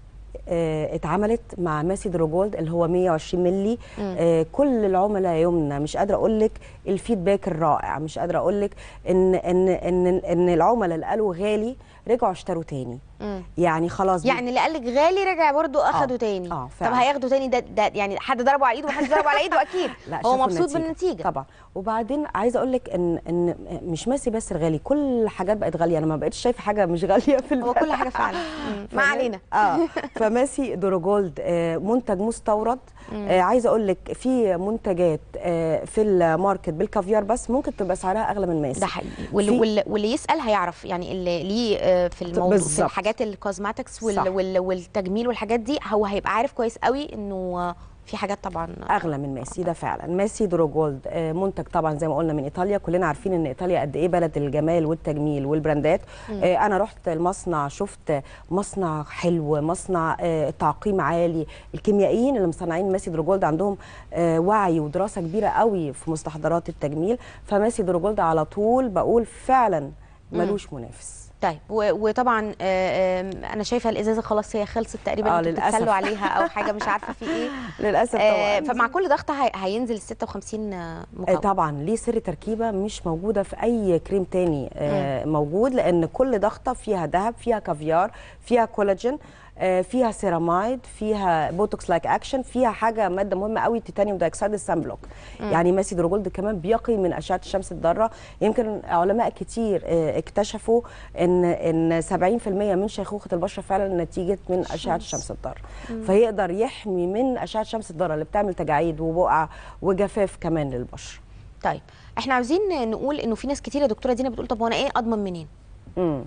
آه اتعملت مع ماسي دروجولد اللي هو 120 ملي آه كل العملاء يومنا مش قادره اقول لك الفيدباك الرائع مش قادره اقول لك ان ان ان ان العملاء اللي قالوا غالي رجعوا اشتروا تاني مم. يعني خلاص بي- يعني اللي قالك غالي رجع برضو اخده آه، تاني آه، طب فعلا. هياخده تاني ده, ده يعني حد ضربه على ايده ومحدش ضربه على ايده اكيد لا هو شافوا مبسوط بالنتيجه طبعا وبعدين عايزه اقول لك ان ان مش ماسي بس الغالي كل حاجات بقت غاليه انا ما بقتش شايفه حاجه مش غاليه في هو البلد. كل حاجه فعلا مم. ما فما- علينا اه فماسي دروجولد آه منتج مستورد آه عايزه اقول لك في منتجات آه في الماركت بالكافيار بس ممكن تبقى سعرها اغلى من ماسي ده حقيقي واللي, في- واللي, واللي يسال هيعرف يعني اللي ليه آه، في الموضوع في بالظبط. الحاجات الكوزماتكس صح. وال وال والتجميل والحاجات دي هو هيبقى عارف كويس قوي انه آه، في حاجات طبعا اغلى من ماسي ده فعلا ماسي دروجولد آه، منتج طبعا زي ما قلنا من ايطاليا كلنا عارفين ان ايطاليا قد ايه بلد الجمال والتجميل والبراندات آه، انا رحت المصنع شفت مصنع حلو مصنع آه، تعقيم عالي الكيميائيين اللي مصنعين ماسي دروجولد عندهم آه، وعي ودراسه كبيره قوي في مستحضرات التجميل فماسي دروجولد على طول بقول فعلا ملوش منافس طيب و- وطبعا آه، آم، انا شايفه الازازه خلاص هي خلصت تقريبا آه، انتوا للأسف. بتتسلوا عليها او حاجه مش عارفه في ايه للاسف آه، طبعا فمع كل ضغط هي- هينزل ال 56 آه، آه، مكون طبعا ليه سر تركيبه مش موجوده في اي كريم تاني آه، موجود لان كل ضغطه فيها ذهب فيها كافيار فيها كولاجين آه، فيها سيرامايد فيها بوتوكس لايك اكشن فيها حاجه ماده مهمه قوي تيتانيوم دايكسيد السان بلوك يعني ماسي دروجولد كمان بيقي من اشعه الشمس الضاره يمكن علماء كتير آه، اكتشفوا ان ان 70% من شيخوخه البشره فعلا نتيجه من اشعه الشمس الضاره فيقدر يحمي من اشعه الشمس الضاره اللي بتعمل تجاعيد وبقع وجفاف كمان للبشره طيب احنا عاوزين نقول انه في ناس كتير يا دكتوره دينا بتقول طب وانا ايه اضمن منين امم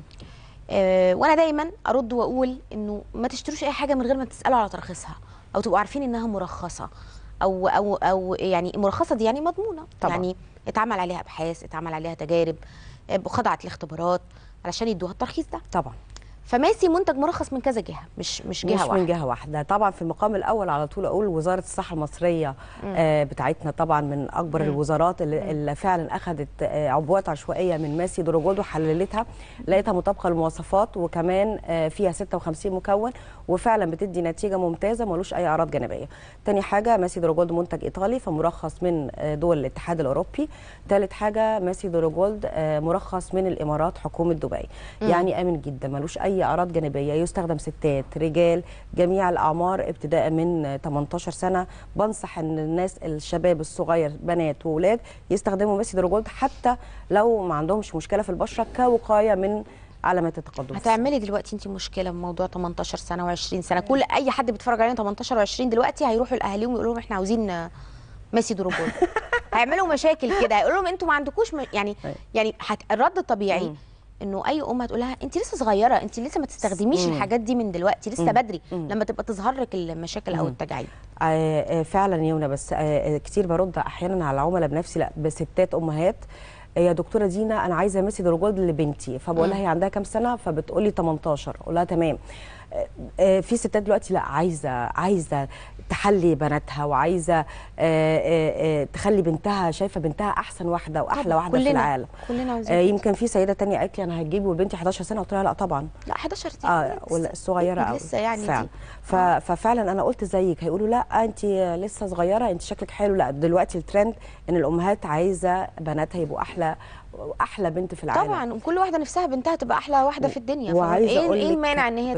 آه، وانا دايما ارد واقول انه ما تشتروش اي حاجه من غير ما تسالوا على تراخيصها او تبقوا عارفين انها مرخصه او او او يعني مرخصه دي يعني مضمونه طبعاً. يعني اتعمل عليها ابحاث اتعمل عليها تجارب آه، خضعت لاختبارات علشان يدوها الترخيص ده طبعا فماسي منتج مرخص من كذا جهه مش مش جهه مش من واحده جهه واحده طبعا في المقام الاول على طول اقول وزاره الصحه المصريه آه بتاعتنا طبعا من اكبر الوزارات اللي, اللي فعلا اخذت آه عبوات عشوائيه من ماسي دروجولد وحللتها لقيتها مطابقه للمواصفات وكمان آه فيها 56 مكون وفعلا بتدي نتيجه ممتازه ملوش اي اعراض جانبيه تاني حاجه ماسي دروجولد منتج ايطالي فمرخص من آه دول الاتحاد الاوروبي تالت حاجه ماسي دروجولد آه مرخص من الامارات حكومه دبي يعني امن جدا ملوش اي اعراض جانبيه يستخدم ستات رجال جميع الاعمار ابتداء من آه، 18 سنه بنصح ان الناس الشباب الصغير بنات واولاد يستخدموا ماسي دروجولد حتى لو ما عندهمش مشكله في البشره كوقايه من علامات التقدم في السن. هتعملي دلوقتي انت مشكله بموضوع 18 سنه و20 سنه كل اي حد بيتفرج علينا 18 و20 دلوقتي هيروحوا لاهاليهم يقولوا لهم احنا عاوزين آه، ميسي دروجولد هيعملوا مشاكل كده هيقولوا لهم انتوا ما عندكوش م... يعني أيوة. يعني هت... الرد الطبيعي مم. انه اي ام هتقول لها انت لسه صغيره انت لسه ما تستخدميش مم. الحاجات دي من دلوقتي لسه مم. بدري مم. لما تبقى تظهر لك المشاكل او التجاعيد آه، آه، فعلا يونا بس آه، آه، كتير برد احيانا على العملاء بنفسي لا بستات امهات آه، يا دكتوره دينا انا عايزه ميسي دروجولد لبنتي فبقول لها هي عندها كام سنه فبتقول لي 18 اقول لها تمام آه، آه، في ستات دلوقتي لا عايزه عايزه تحلي بناتها وعايزه آه، آه، آه، تخلي بنتها شايفه بنتها احسن واحده واحلى طبعاً، واحده في كلنا- العالم كلنا عاوزين آه، كده. يمكن في سيده تانية قالت لي انا هتجيبي وبنتي 11 سنه قلت لها لا طبعا لا 11 دي اه لسه- ولا الصغيره قوي لسه يعني فعلا دي. ف... ففعلا انا قلت زيك هيقولوا لا انت لسه صغيره انت شكلك حلو لا دلوقتي الترند ان الامهات عايزه بناتها يبقوا احلى احلى بنت في العالم طبعا وكل واحده نفسها بنتها تبقى احلى واحده في الدنيا وعايزة ايه أقول ايه لك المانع ان هي بس- تستخدم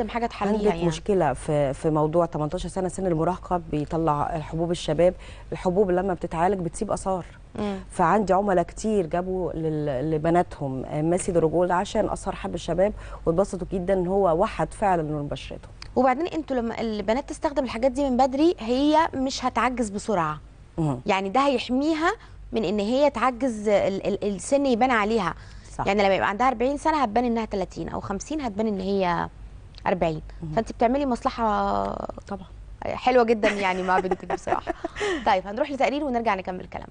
اقدم حاجه تحليها عندك يعني مشكله في في موضوع 18 سنه سن المراهقه بيطلع الحبوب الشباب الحبوب لما بتتعالج بتسيب اثار مم. فعندي عملاء كتير جابوا لل- لبناتهم ماسي دروجول عشان اثر حب الشباب واتبسطوا جدا ان هو وحد فعلا لون بشرتهم وبعدين انتوا لما البنات تستخدم الحاجات دي من بدري هي مش هتعجز بسرعه مم. يعني ده هيحميها من ان هي تعجز ال- ال- السن يبان عليها صح. يعني لما يبقى عندها 40 سنه هتبان انها 30 او 50 هتبان ان هي 40 فانت بتعملي مصلحه طبعا حلوه جدا يعني مع بنتك بصراحه طيب هنروح لتقرير ونرجع نكمل كلامنا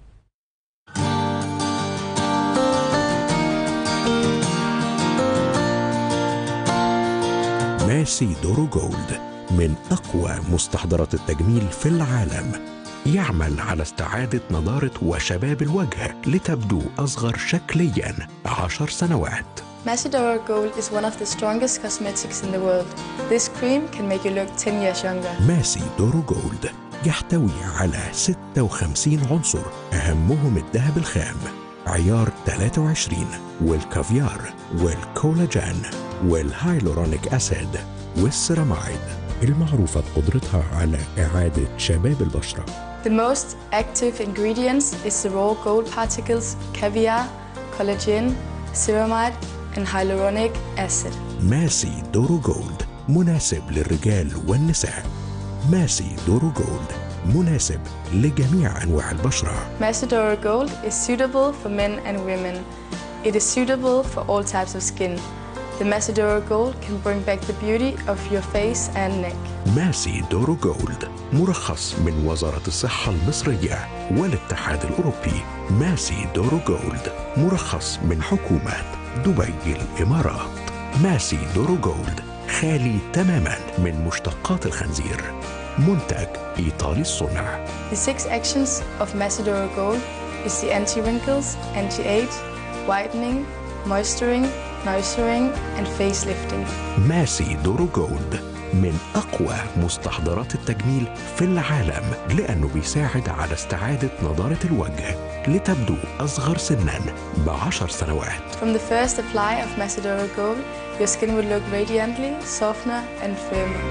ماسي دورو جولد من أقوى مستحضرات التجميل في العالم يعمل على استعادة نضارة وشباب الوجه لتبدو أصغر شكليا عشر سنوات Macedora Gold is one of the strongest cosmetics in the world. This cream can make you look 10 years younger. ماسي دورو جولد يحتوي على 56 عنصر أهمهم الذهب الخام عيار 23 والكافيار والكولاجين والهايلورونيك أسيد والسيرامايد المعروفة بقدرتها على إعادة شباب البشرة The most active ingredients is the raw gold particles, caviar, collagen, ceramide, and hyaluronic acid. ماسي دورو جولد مناسب للرجال والنساء ماسي دورو جولد مناسب لجميع أنواع البشرة Macedora Gold is suitable for men and women. It is suitable for all types of skin. The Macedora Gold can bring back the beauty of your face and neck. ماسي دورو جولد مرخص من وزارة الصحة المصرية والاتحاد الأوروبي ماسي دورو جولد مرخص من حكومة دبي الإمارات ماسي دورو جولد خالي تماما من مشتقات الخنزير منتج إيطالي الصنع The six actions of Macedora Gold is the anti-wrinkles, anti-age, whitening, moisturing, nourishing, and facelifting. ماسي دورو جولد من أقوى مستحضرات التجميل في العالم لأنه بيساعد على استعادة نضارة الوجه لتبدو أصغر سنا بعشر سنوات From the first apply of Macedora Gold, your skin will look radiantly, softer, and firmer.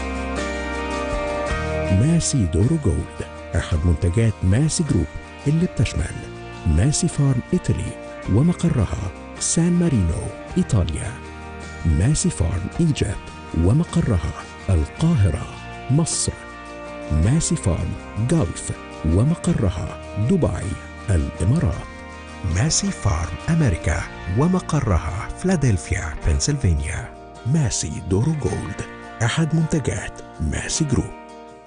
ماسي دورو جولد أحد منتجات ماسي جروب اللي بتشمل ماسي فارم إيطالي ومقرها سان مارينو إيطاليا ماسي فارم إيجيبت ومقرها القاهرة مصر ماسي فارم جولف ومقرها دبي الإمارات ماسي فارم أمريكا ومقرها فلادلفيا بنسلفانيا ماسي دورو جولد أحد منتجات ماسي جروب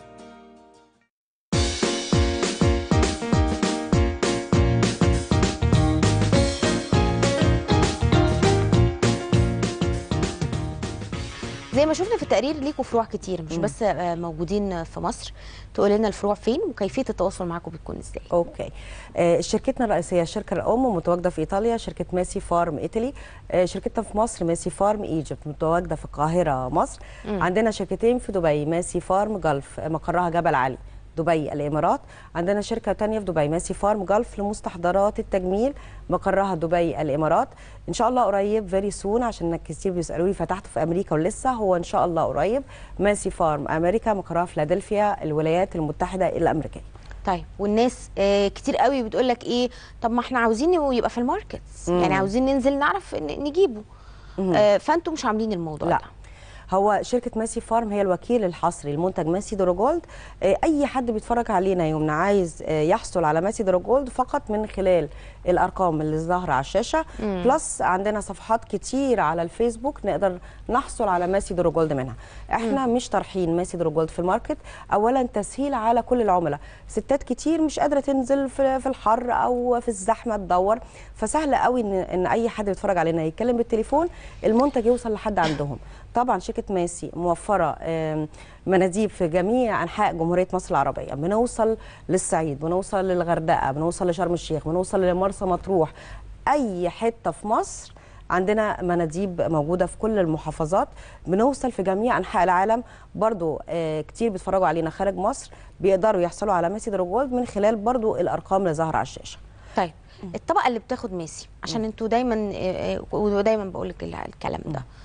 زي ما شفنا في التقرير ليكوا فروع كتير مش بس آه، موجودين في مصر تقول لنا الفروع فين وكيفيه التواصل معاكم بتكون ازاي اوكي آه، شركتنا الرئيسيه الشركه الام متواجده في ايطاليا شركه ماسي فارم ايطالي آه، شركتنا في مصر ماسي فارم ايجيبت متواجده في القاهره مصر عندنا شركتين في دبي ماسي فارم جلف آه، مقرها جبل علي دبي الامارات عندنا شركه تانية في دبي ماسي فارم جلف لمستحضرات التجميل مقرها دبي الامارات ان شاء الله قريب فيري سون عشان كتير بيسالوا لي فتحته في امريكا ولسه هو ان شاء الله قريب ماسي فارم امريكا مقرها فيلادلفيا الولايات المتحده الامريكيه طيب والناس آه، كتير قوي بتقول لك ايه طب ما احنا عاوزين يبقى في الماركتس يعني عاوزين ننزل نعرف ن- نجيبه آه، فانتوا مش عاملين الموضوع لا ده هو شركة ماسي فارم هي الوكيل الحصري لمنتج ماسي دروجولد آه، أي حد بيتفرج علينا يومنا عايز آه، يحصل على ماسي دروجولد فقط من خلال الأرقام اللي ظاهرة على الشاشة بلس عندنا صفحات كتير على الفيسبوك نقدر نحصل على ماسي دروجولد منها احنا مش طارحين ماسي دروجولد في الماركت أولا تسهيل على كل العملاء ستات كتير مش قادرة تنزل في في الحر أو في الزحمة تدور فسهل قوي إن, إن أي حد بيتفرج علينا يتكلم بالتليفون المنتج يوصل لحد عندهم طبعا شركه ماسي موفره آم، مناديب في جميع انحاء جمهوريه مصر العربيه بنوصل للصعيد بنوصل للغردقه بنوصل لشرم الشيخ بنوصل لمرسى مطروح اي حته في مصر عندنا مناديب موجوده في كل المحافظات بنوصل في جميع انحاء العالم برضو آه، كتير بيتفرجوا علينا خارج مصر بيقدروا يحصلوا على ماسي دروجولد من خلال برضو الارقام اللي ظاهره على الشاشه طيب الطبقه اللي بتاخد ميسي عشان انتوا دايما آه، آه، ودايما بقول لك الكلام ده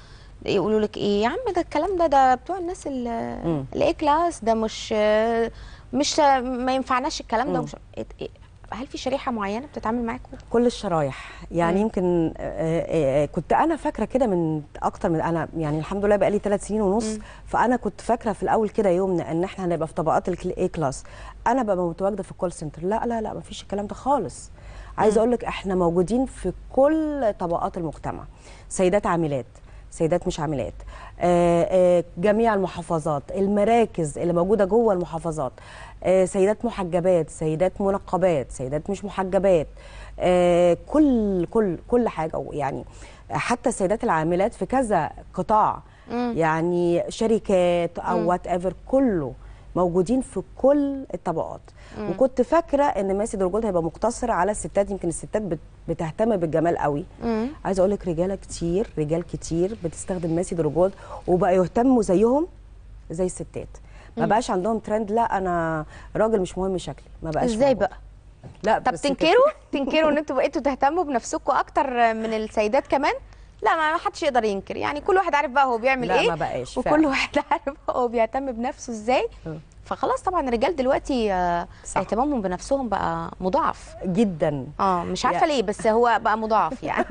يقولوا لك ايه يا عم ده الكلام ده ده بتوع الناس الاي كلاس ده مش مش ما ينفعناش الكلام ده مش إيه- هل في شريحه معينه بتتعامل معاكم كل الشرايح يعني مم. يمكن آه، آه، كنت انا فاكره كده من اكتر من انا يعني الحمد لله بقالي ثلاث سنين ونص مم. فانا كنت فاكره في الاول كده يومنا ان احنا هنبقى في طبقات الاي كلاس انا ببقى متواجده في الكول سنتر لا لا لا ما فيش الكلام ده خالص عايزه اقول لك احنا موجودين في كل طبقات المجتمع سيدات عاملات سيدات مش عاملات آه، آه، جميع المحافظات المراكز اللي موجوده جوه المحافظات آه، سيدات محجبات سيدات منقبات سيدات مش محجبات آه، كل كل كل حاجه يعني حتى السيدات العاملات في كذا قطاع مم. يعني شركات مم. او وات ايفر كله موجودين في كل الطبقات مم. وكنت فاكره ان ماسي درجود هيبقى مقتصر على الستات يمكن الستات بت- بتهتم بالجمال قوي مم. عايزه اقول لك رجاله كتير رجال كتير بتستخدم ماسي درجود وبقى يهتموا زيهم زي الستات ما مم. بقاش عندهم ترند لا انا راجل مش مهم شكلي ما بقاش ازاي موجود. بقى لا طب بس تنكروا تنكروا ان انتوا بقيتوا تهتموا بنفسكم اكتر من السيدات كمان لا ما حدش يقدر ينكر يعني كل واحد عارف بقى هو بيعمل لا، ايه ما بقاش وكل فعلا. واحد عارف هو بيهتم بنفسه ازاي م. فخلاص طبعا الرجال دلوقتي آه، صح. اهتمامهم بنفسهم بقى مضاعف جدا اه مش عارفه يا- ليه بس هو بقى مضاعف يعني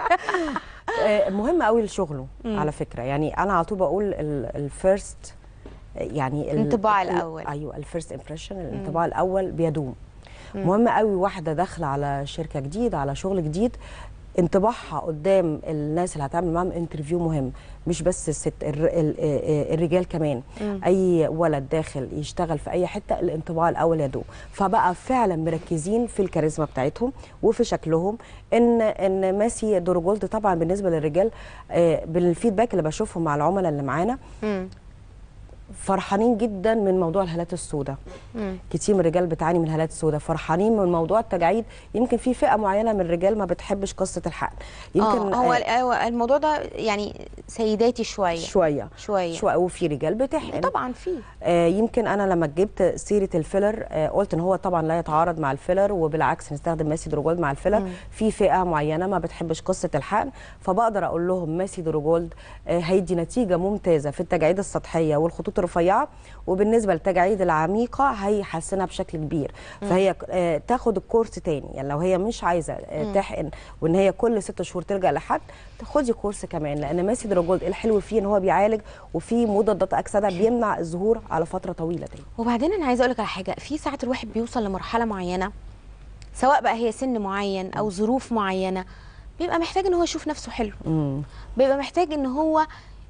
آه، مهم قوي لشغله مم. على فكره يعني انا على طول بقول الفيرست يعني ال- الانطباع ال- الأول. ايوه الفيرست امبريشن الانطباع الاول بيدوم مم. مهم قوي واحده داخله على شركه جديده على شغل جديد انطباعها قدام الناس اللي هتعمل معاهم انترفيو مهم مش بس الست الر- ال- آه، الرجال كمان مم. اي ولد داخل يشتغل في اي حته الانطباع الاول يدوم فبقى فعلا مركزين في الكاريزما بتاعتهم وفي شكلهم ان ان ماسي دورجولد طبعا بالنسبه للرجال آه، بالفيدباك اللي بشوفهم مع العملاء اللي معانا مم. فرحانين جدا من موضوع الهالات السوداء مم. كتير من الرجال بتعاني من الهالات السوداء فرحانين من موضوع التجاعيد يمكن في فئه معينه من الرجال ما بتحبش قصه الحقن يمكن اه هو آه، هو الموضوع ده يعني سيداتي شويه شويه شويه شويه وفي رجال بتحقن طبعا في آه، يمكن انا لما جبت سيره الفيلر آه، قلت ان هو طبعا لا يتعارض مع الفيلر وبالعكس نستخدم ماسي دروجولد مع الفيلر مم. في فئه معينه ما بتحبش قصه الحقن فبقدر اقول لهم ماسي دروجولد آه، هيدي نتيجه ممتازه في التجاعيد السطحيه والخطوط الرفيعه وبالنسبه للتجاعيد العميقه هيحسنها بشكل كبير فهي آه، تاخد الكورس تاني يعني لو هي مش عايزه آه، مم. تحقن وان هي كل ست شهور تلجا لحد تاخدي كورس كمان لان ماسي دروجولد الحلو فيه ان هو بيعالج وفيه مضادات اكسده بيمنع الظهور على فتره طويله تاني وبعدين انا عايزه اقول لك على حاجه في ساعات الواحد بيوصل لمرحله معينه سواء بقى هي سن معين او ظروف معينه بيبقى محتاج ان هو يشوف نفسه حلو مم. بيبقى محتاج ان هو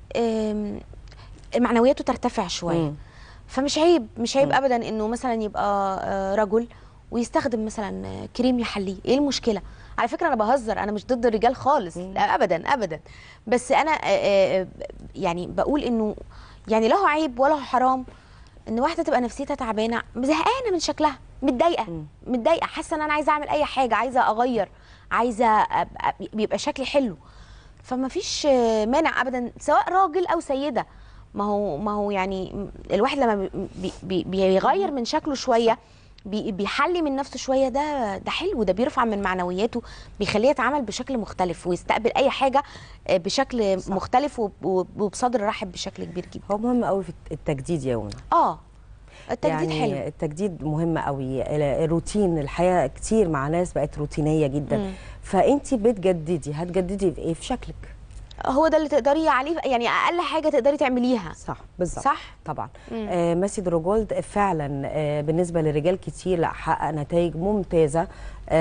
آم، معنوياته ترتفع شويه مم. فمش عيب مش عيب مم. ابدا انه مثلا يبقى آه، رجل ويستخدم مثلا آه، كريم يحليه ايه المشكله على فكره انا بهزر انا مش ضد الرجال خالص مم. لا ابدا ابدا بس انا آه، آه، يعني بقول انه يعني له عيب ولا حرام ان واحده تبقى نفسيتها تعبانه زهقانه من شكلها متضايقه مم. متضايقه حاسه ان انا عايزه اعمل اي حاجه عايزه اغير عايزه أبقى- بيبقى شكلي حلو فما فيش آه، مانع ابدا سواء راجل او سيده ما هو ما هو يعني الواحد لما بي بي بيغير من شكله شويه بي بيحلي من نفسه شويه ده ده حلو ده بيرفع من معنوياته بيخليه يتعامل بشكل مختلف ويستقبل اي حاجه آه، بشكل صح. مختلف وب- وب- وبصدر رحب بشكل كبير جدا هو مهم قوي في التجديد يا يومنا اه التجديد يعني حلو التجديد مهم قوي الروتين الحياه كتير مع ناس بقت روتينيه جدا مم. فانت بتجددي هتجددي في ايه في شكلك هو ده اللي تقدري عليه يعني اقل حاجه تقدري تعمليها صح بالظبط صح طبعا مم. آه ماسي دروجولد فعلا آه بالنسبه للرجال كتير لا حقق نتائج ممتازه آه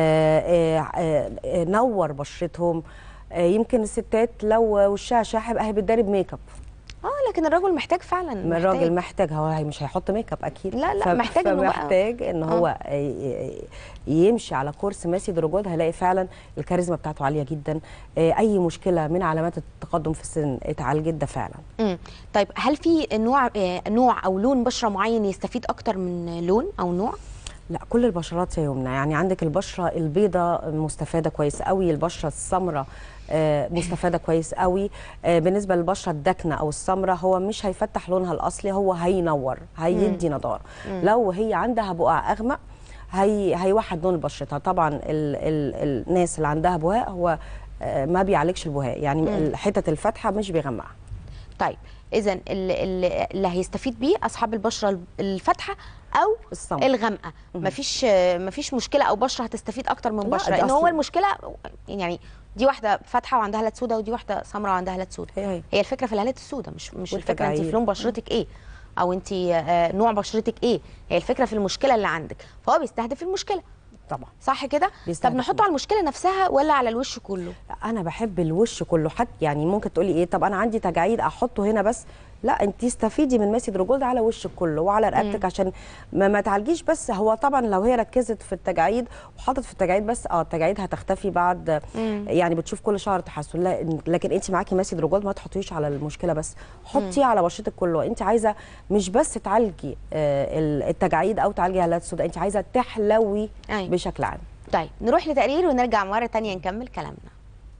آه آه آه نور بشرتهم آه يمكن الستات لو وشها شاحب اهي بتداري بميك اب اه لكن الرجل محتاج فعلا ما الراجل محتاج هو هي- مش هيحط ميك اب اكيد لا، لا، محتاج إنه بقى- محتاج ان هو ي- ي- يمشي على كورس ماسي دروجولد هيلاقي فعلا الكاريزما بتاعته عاليه جدا آه، اي مشكله من علامات التقدم في السن اتعالجت ده فعلا مم. طيب هل في نوع آه، نوع او لون بشره معين يستفيد اكتر من لون او نوع لا كل البشرات يا يمنى يعني عندك البشره البيضاء مستفاده كويس قوي البشره السمراء آه، مستفاده كويس قوي آه، بالنسبه للبشره الداكنه او السمراء هو مش هيفتح لونها الاصلي هو هينور هيدي نضاره لو هي عندها بقع اغمق هي هيوحد لون بشرتها طبعا ال ال الناس اللي عندها بهاء هو آه، ما بيعالجش البهاء يعني حته الفتحه مش بيغمقها طيب اذا اللي, اللي- اللي هيستفيد بيه اصحاب البشره الفاتحه او السمر. الغامقه مفيش مفيش مشكله او بشره هتستفيد اكتر من لا، بشره ده ان هو أصل- المشكله يعني دي واحده فاتحه وعندها هالات سوداء ودي واحده سمراء وعندها هالات سوداء هي هي. هي الفكره في الهالات السوداء مش مش الفكره انت والتجاعيد. في لون بشرتك ايه او انت آه، نوع بشرتك ايه هي الفكره في المشكله اللي عندك فهو بيستهدف المشكله طبعا صح كده طب بيستهدف نحطه على المشكله نفسها ولا على الوش كله انا بحب الوش كله حتى يعني ممكن تقولي ايه طب انا عندي تجاعيد احطه هنا بس لا انت استفيدي من ماسي دروجولد على وشك كله وعلى رقبتك عشان ما, ما تعالجيش بس هو طبعا لو هي ركزت في التجاعيد وحطت في التجاعيد بس اه التجاعيد هتختفي بعد يعني بتشوف كل شهر تحسن لا لكن انت معاكي ماسي دروجولد ما تحطيش على المشكله بس حطيه على بشرتك كله انت عايزه مش بس تعالجي آه، ال- التجاعيد او تعالجي هالات السوداء انت عايزه تحلوي أيوة. بشكل عام طيب نروح لتقرير ونرجع مره تانية نكمل كلامنا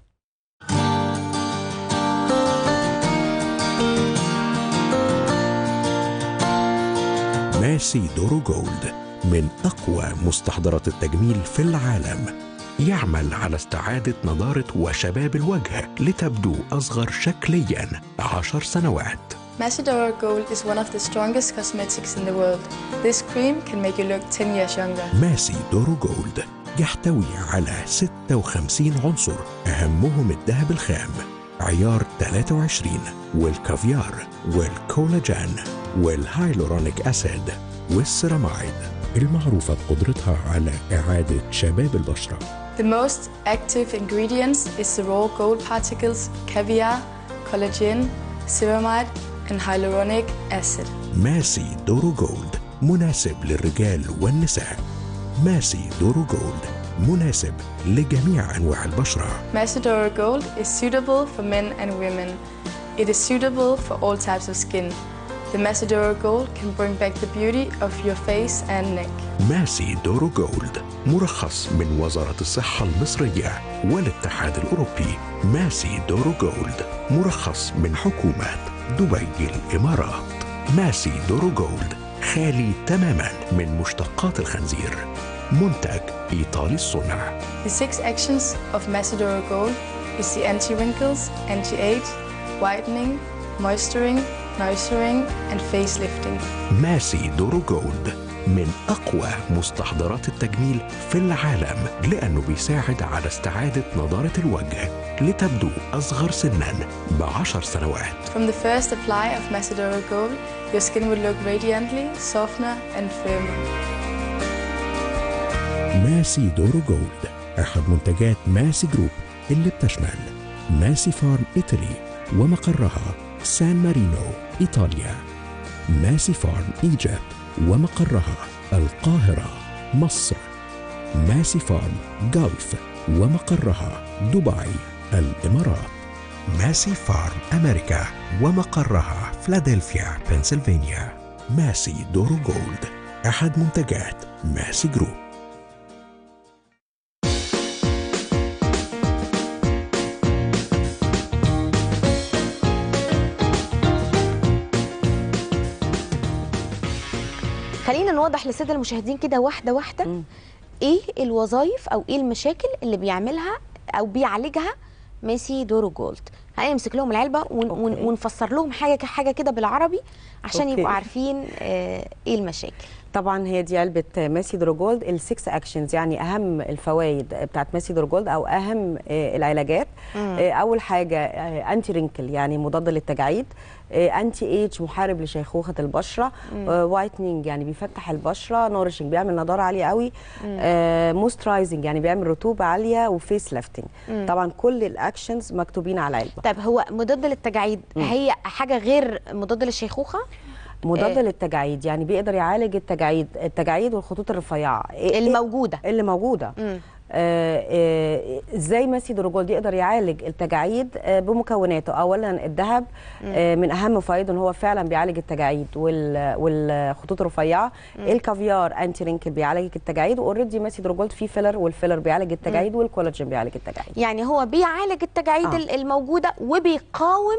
ماسي دورو جولد من أقوى مستحضرات التجميل في العالم يعمل على استعادة نضارة وشباب الوجه لتبدو أصغر شكليا عشر سنوات Macedora Gold is one of the strongest cosmetics in the world. This cream can make you look 10 years younger. ماسي دورو جولد يحتوي على 56 عنصر أهمهم الذهب الخام عيار 23 والكافيار والكولاجين والهايلورونيك أسيد والسيرامايد المعروفة بقدرتها على إعادة شباب البشرة The most active ingredients is the raw gold particles, caviar, collagen, ceramide, and hyaluronic acid. ماسي دورو جولد مناسب للرجال والنساء ماسي دورو جولد مناسب لجميع أنواع البشرة Macedora Gold is suitable for men and women. It is suitable for all types of skin. The Macedora Gold can bring back the beauty of your face and neck. ماسي دورو جولد مرخص من وزارة الصحة المصرية والاتحاد الأوروبي ماسي دورو جولد مرخص من حكومة دبي الإمارات ماسي دورو جولد خالي تماما من مشتقات الخنزير منتج إيطالي الصنع The six actions of Macedora Gold is the anti-wrinkles, anti-age, whitening, moisturing, nourishing, and facelifting. ماسي دورو جولد من أقوى مستحضرات التجميل في العالم لأنه بيساعد على استعادة نضارة الوجه لتبدو أصغر سنا بعشر سنوات From the first apply of Macedora Gold, your skin will look radiantly, softer, and firmer. ماسي دورو جولد أحد منتجات ماسي جروب اللي بتشمل ماسي فارم إيطالي ومقرها سان مارينو إيطاليا ماسي فارم إيجيبت ومقرها القاهرة مصر ماسي فارم جولف ومقرها دبي الإمارات ماسي فارم أمريكا ومقرها فلادلفيا بنسلفانيا ماسي دورو جولد أحد منتجات ماسي جروب خلينا نوضح للساده المشاهدين كده واحده واحده ايه الوظائف او ايه المشاكل اللي بيعملها او بيعالجها ميسي دورو جولد هنمسك لهم العلبه ون ون أوكي. ونفسر لهم حاجه حاجه كده بالعربي عشان أوكي. يبقوا عارفين آه ايه المشاكل طبعا هي دي علبه ماسي دروجولد السكس اكشنز يعني اهم الفوائد بتاعت ماسي دروجولد او اهم آه، العلاجات آه، اول حاجه آه، انتي رينكل يعني مضاد للتجاعيد آه، انتي ايج محارب لشيخوخه البشره آه، وايتنينج يعني بيفتح البشره نورشنج بيعمل نضاره عاليه قوي آه، موسترايزنج يعني بيعمل رطوبه عاليه وفيس لافتنج طبعا كل الاكشنز مكتوبين على العلبه طيب هو مضاد للتجاعيد هي حاجه غير مضاد للشيخوخه مضاد آه. للتجاعيد يعني بيقدر يعالج التجاعيد التجاعيد والخطوط الرفيعه إيه- إيه- الموجوده اللي موجوده مم. آه، آه، ازاي ماسي دروجولد يقدر يعالج التجاعيد آه، بمكوناته اولا الذهب آه، من اهم فوائده ان هو فعلا بيعالج التجاعيد وال- والخطوط الرفيعه الكافيار انتي رينكل بيعالج التجاعيد واوريدي ماسي دروجولد فيه فيلر والفيلر بيعالج التجاعيد والكولاجين بيعالج التجاعيد يعني هو بيعالج التجاعيد آه. آه. الموجوده وبيقاوم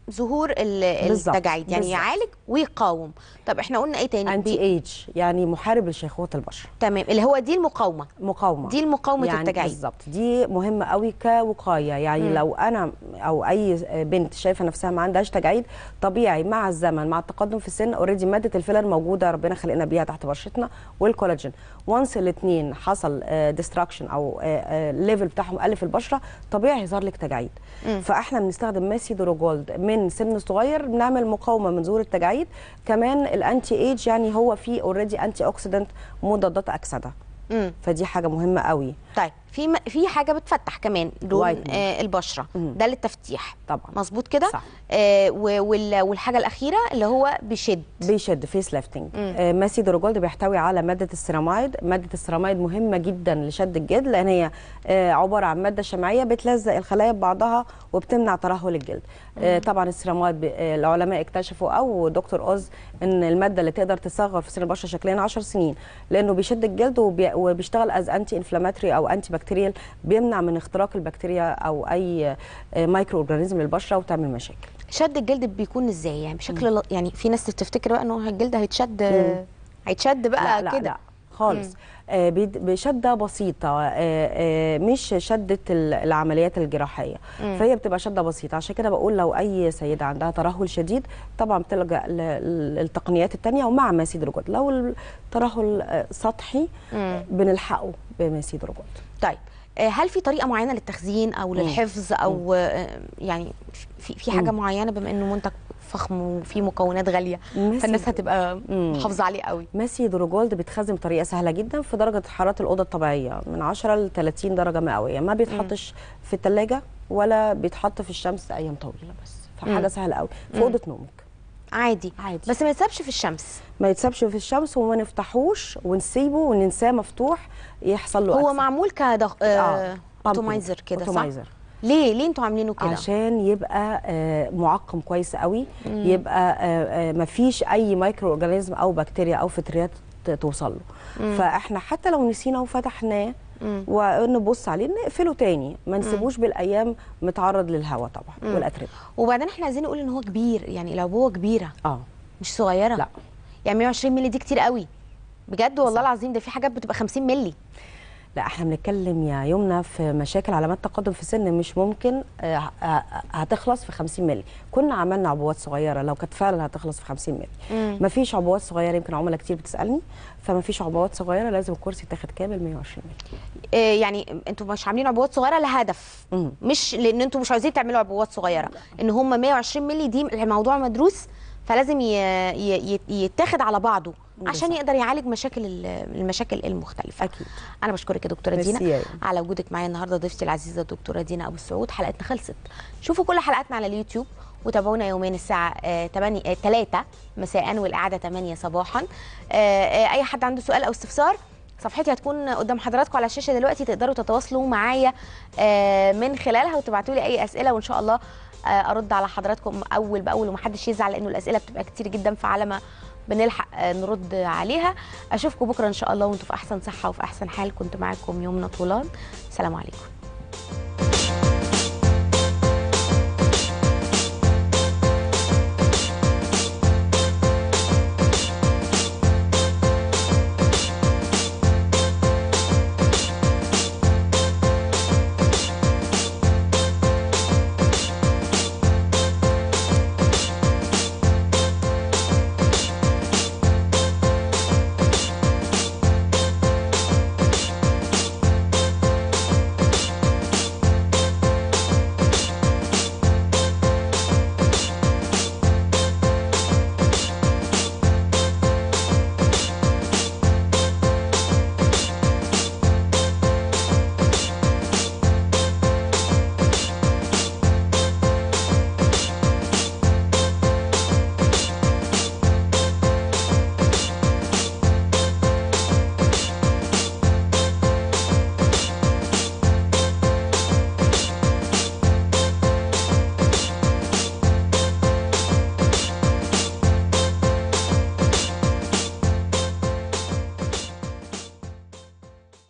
ظهور ال- بالظبط، التجاعيد يعني بالظبط. يعالج ويقاوم طب احنا قلنا ايه تاني انتي بي- ايج يعني محارب لشيخوخه البشره تمام اللي هو دي المقاومه مقاومه دي المقاومه يعني التجاعيد بالظبط دي مهمه قوي كوقايه يعني مم. لو انا او اي بنت شايفه نفسها ما عندهاش تجاعيد طبيعي مع الزمن مع التقدم في السن اوريدي ماده الفيلر موجوده ربنا خلقنا بيها تحت بشرتنا والكولاجين وانس الاثنين حصل ديستراكشن او الليفل بتاعهم قل في البشره طبيعي يظهر لك تجاعيد مم. فاحنا بنستخدم ماسي دروجولد من سن صغير بنعمل مقاومه من ظهور التجاعيد كمان الانتي ايج يعني هو فيه اوريدي انتي اوكسيدنت مضادات اكسده مم. فدي حاجه مهمه قوي طيب في م- في حاجه بتفتح كمان لون Whitening. آه البشره مم. ده للتفتيح طبعا مظبوط كده صح. آه و- وال- والحاجه الاخيره اللي هو بيشد بيشد فيس ليفتنج آه ماسي دروجولد بيحتوي على ماده السيرامايد ماده السيرامايد مهمه جدا لشد الجلد لان هي آه عباره عن ماده شمعيه بتلزق الخلايا ببعضها وبتمنع ترهل الجلد آه طبعا السيرامايد ب- آه العلماء اكتشفوا او دكتور اوز ان الماده اللي تقدر تصغر في سن البشره شكليا 10 سنين لانه بيشد الجلد وبي وبيشتغل از انتي انفلاماتري او انتي بكتيريال بيمنع من اختراق البكتيريا او اي آه مايكرو اورجانيزم للبشره وتعمل مشاكل شد الجلد بيكون ازاي يعني بشكل ل- يعني في ناس تفتكر بقى انه الجلد هيتشد مم. هيتشد بقى لا لا كده لا خالص آه بيد- بشده بسيطه آه آه مش شده ال- العمليات الجراحيه مم. فهي بتبقى شده بسيطه عشان كده بقول لو اي سيده عندها ترهل شديد طبعا بتلجا ل- للتقنيات التانية ومع ماسي دروجولد لو الترهل آه، سطحي مم. بنلحقه بماسي دروجولد طيب آه، هل في طريقه معينه للتخزين او للحفظ او آه، يعني في في حاجه مم. معينه بما انه منتج فخم وفيه مكونات غاليه ماسي فالناس هتبقى مم. محافظه عليه قوي ماسي دروجولد بتخزن بطريقه سهله جدا في درجه حراره الاوضه الطبيعيه من 10 ل 30 درجه مئويه ما بيتحطش في الثلاجه ولا بيتحط في الشمس ايام طويله بس مم. فحاجه سهله قوي في مم. اوضه نومك عادي عادي بس ما يتسابش في الشمس ما يتسابش في الشمس وما نفتحوش ونسيبه وننساه مفتوح يحصل له هو أكسدة. معمول كدغ... آه. آه... اوتومايزر كده صح اوتومايزر ليه ليه انتوا عاملينه كده عشان يبقى آه، معقم كويس قوي مم. يبقى آه، آه، مفيش اي مايكرو اورجانيزم او بكتيريا او فطريات ت- توصل له مم. فاحنا حتى لو نسينا وفتحناه مم. ونبص عليه نقفله تاني ما نسيبوش بالايام متعرض للهواء طبعا مم. والاتربه وبعدين احنا عايزين نقول ان هو كبير يعني العبوه كبيره اه مش صغيره لا يعني 120 مللي دي كتير قوي بجد والله العظيم ده في حاجات بتبقى 50 مللي لا احنا بنتكلم يا يمنى في مشاكل علامات تقدم في السن مش ممكن آه، آه، هتخلص في 50 مللي كنا عملنا عبوات صغيره لو كانت فعلا هتخلص في 50 مللي مم. مفيش عبوات صغيره يمكن عملاء كتير بتسالني فمفيش عبوات صغيره لازم الكرسي يتاخد كامل 120 مللي آه يعني انتوا مش عاملين عبوات صغيره لهدف مم. مش لان انتوا مش عايزين تعملوا عبوات صغيره ان هم 120 مللي دي الموضوع مدروس فلازم ي... ي... ي- يتاخد على بعضه عشان بالظبط. يقدر يعالج مشاكل ال- المشاكل المختلفه اكيد انا بشكرك يا دكتوره ميرسي دينا يا يمنى. على وجودك معايا النهارده ضيفتي العزيزه الدكتوره دينا ابو السعود حلقتنا خلصت شوفوا كل حلقاتنا على اليوتيوب وتابعونا يومين الساعه آه، 8 آه، 3 مساء والاعاده 8 صباحا آه، آه، اي حد عنده سؤال او استفسار صفحتي هتكون قدام حضراتكم على الشاشه دلوقتي تقدروا تتواصلوا معايا آه، من خلالها وتبعتوا لي اي اسئله وان شاء الله آه، ارد على حضراتكم اول باول ومحدش يزعل لانه الاسئله بتبقى كتير جدا فعلى ما بنلحق آه، نرد عليها اشوفكم بكره ان شاء الله وانتم في احسن صحه وفي احسن حال كنت معاكم يومنا طولان سلام عليكم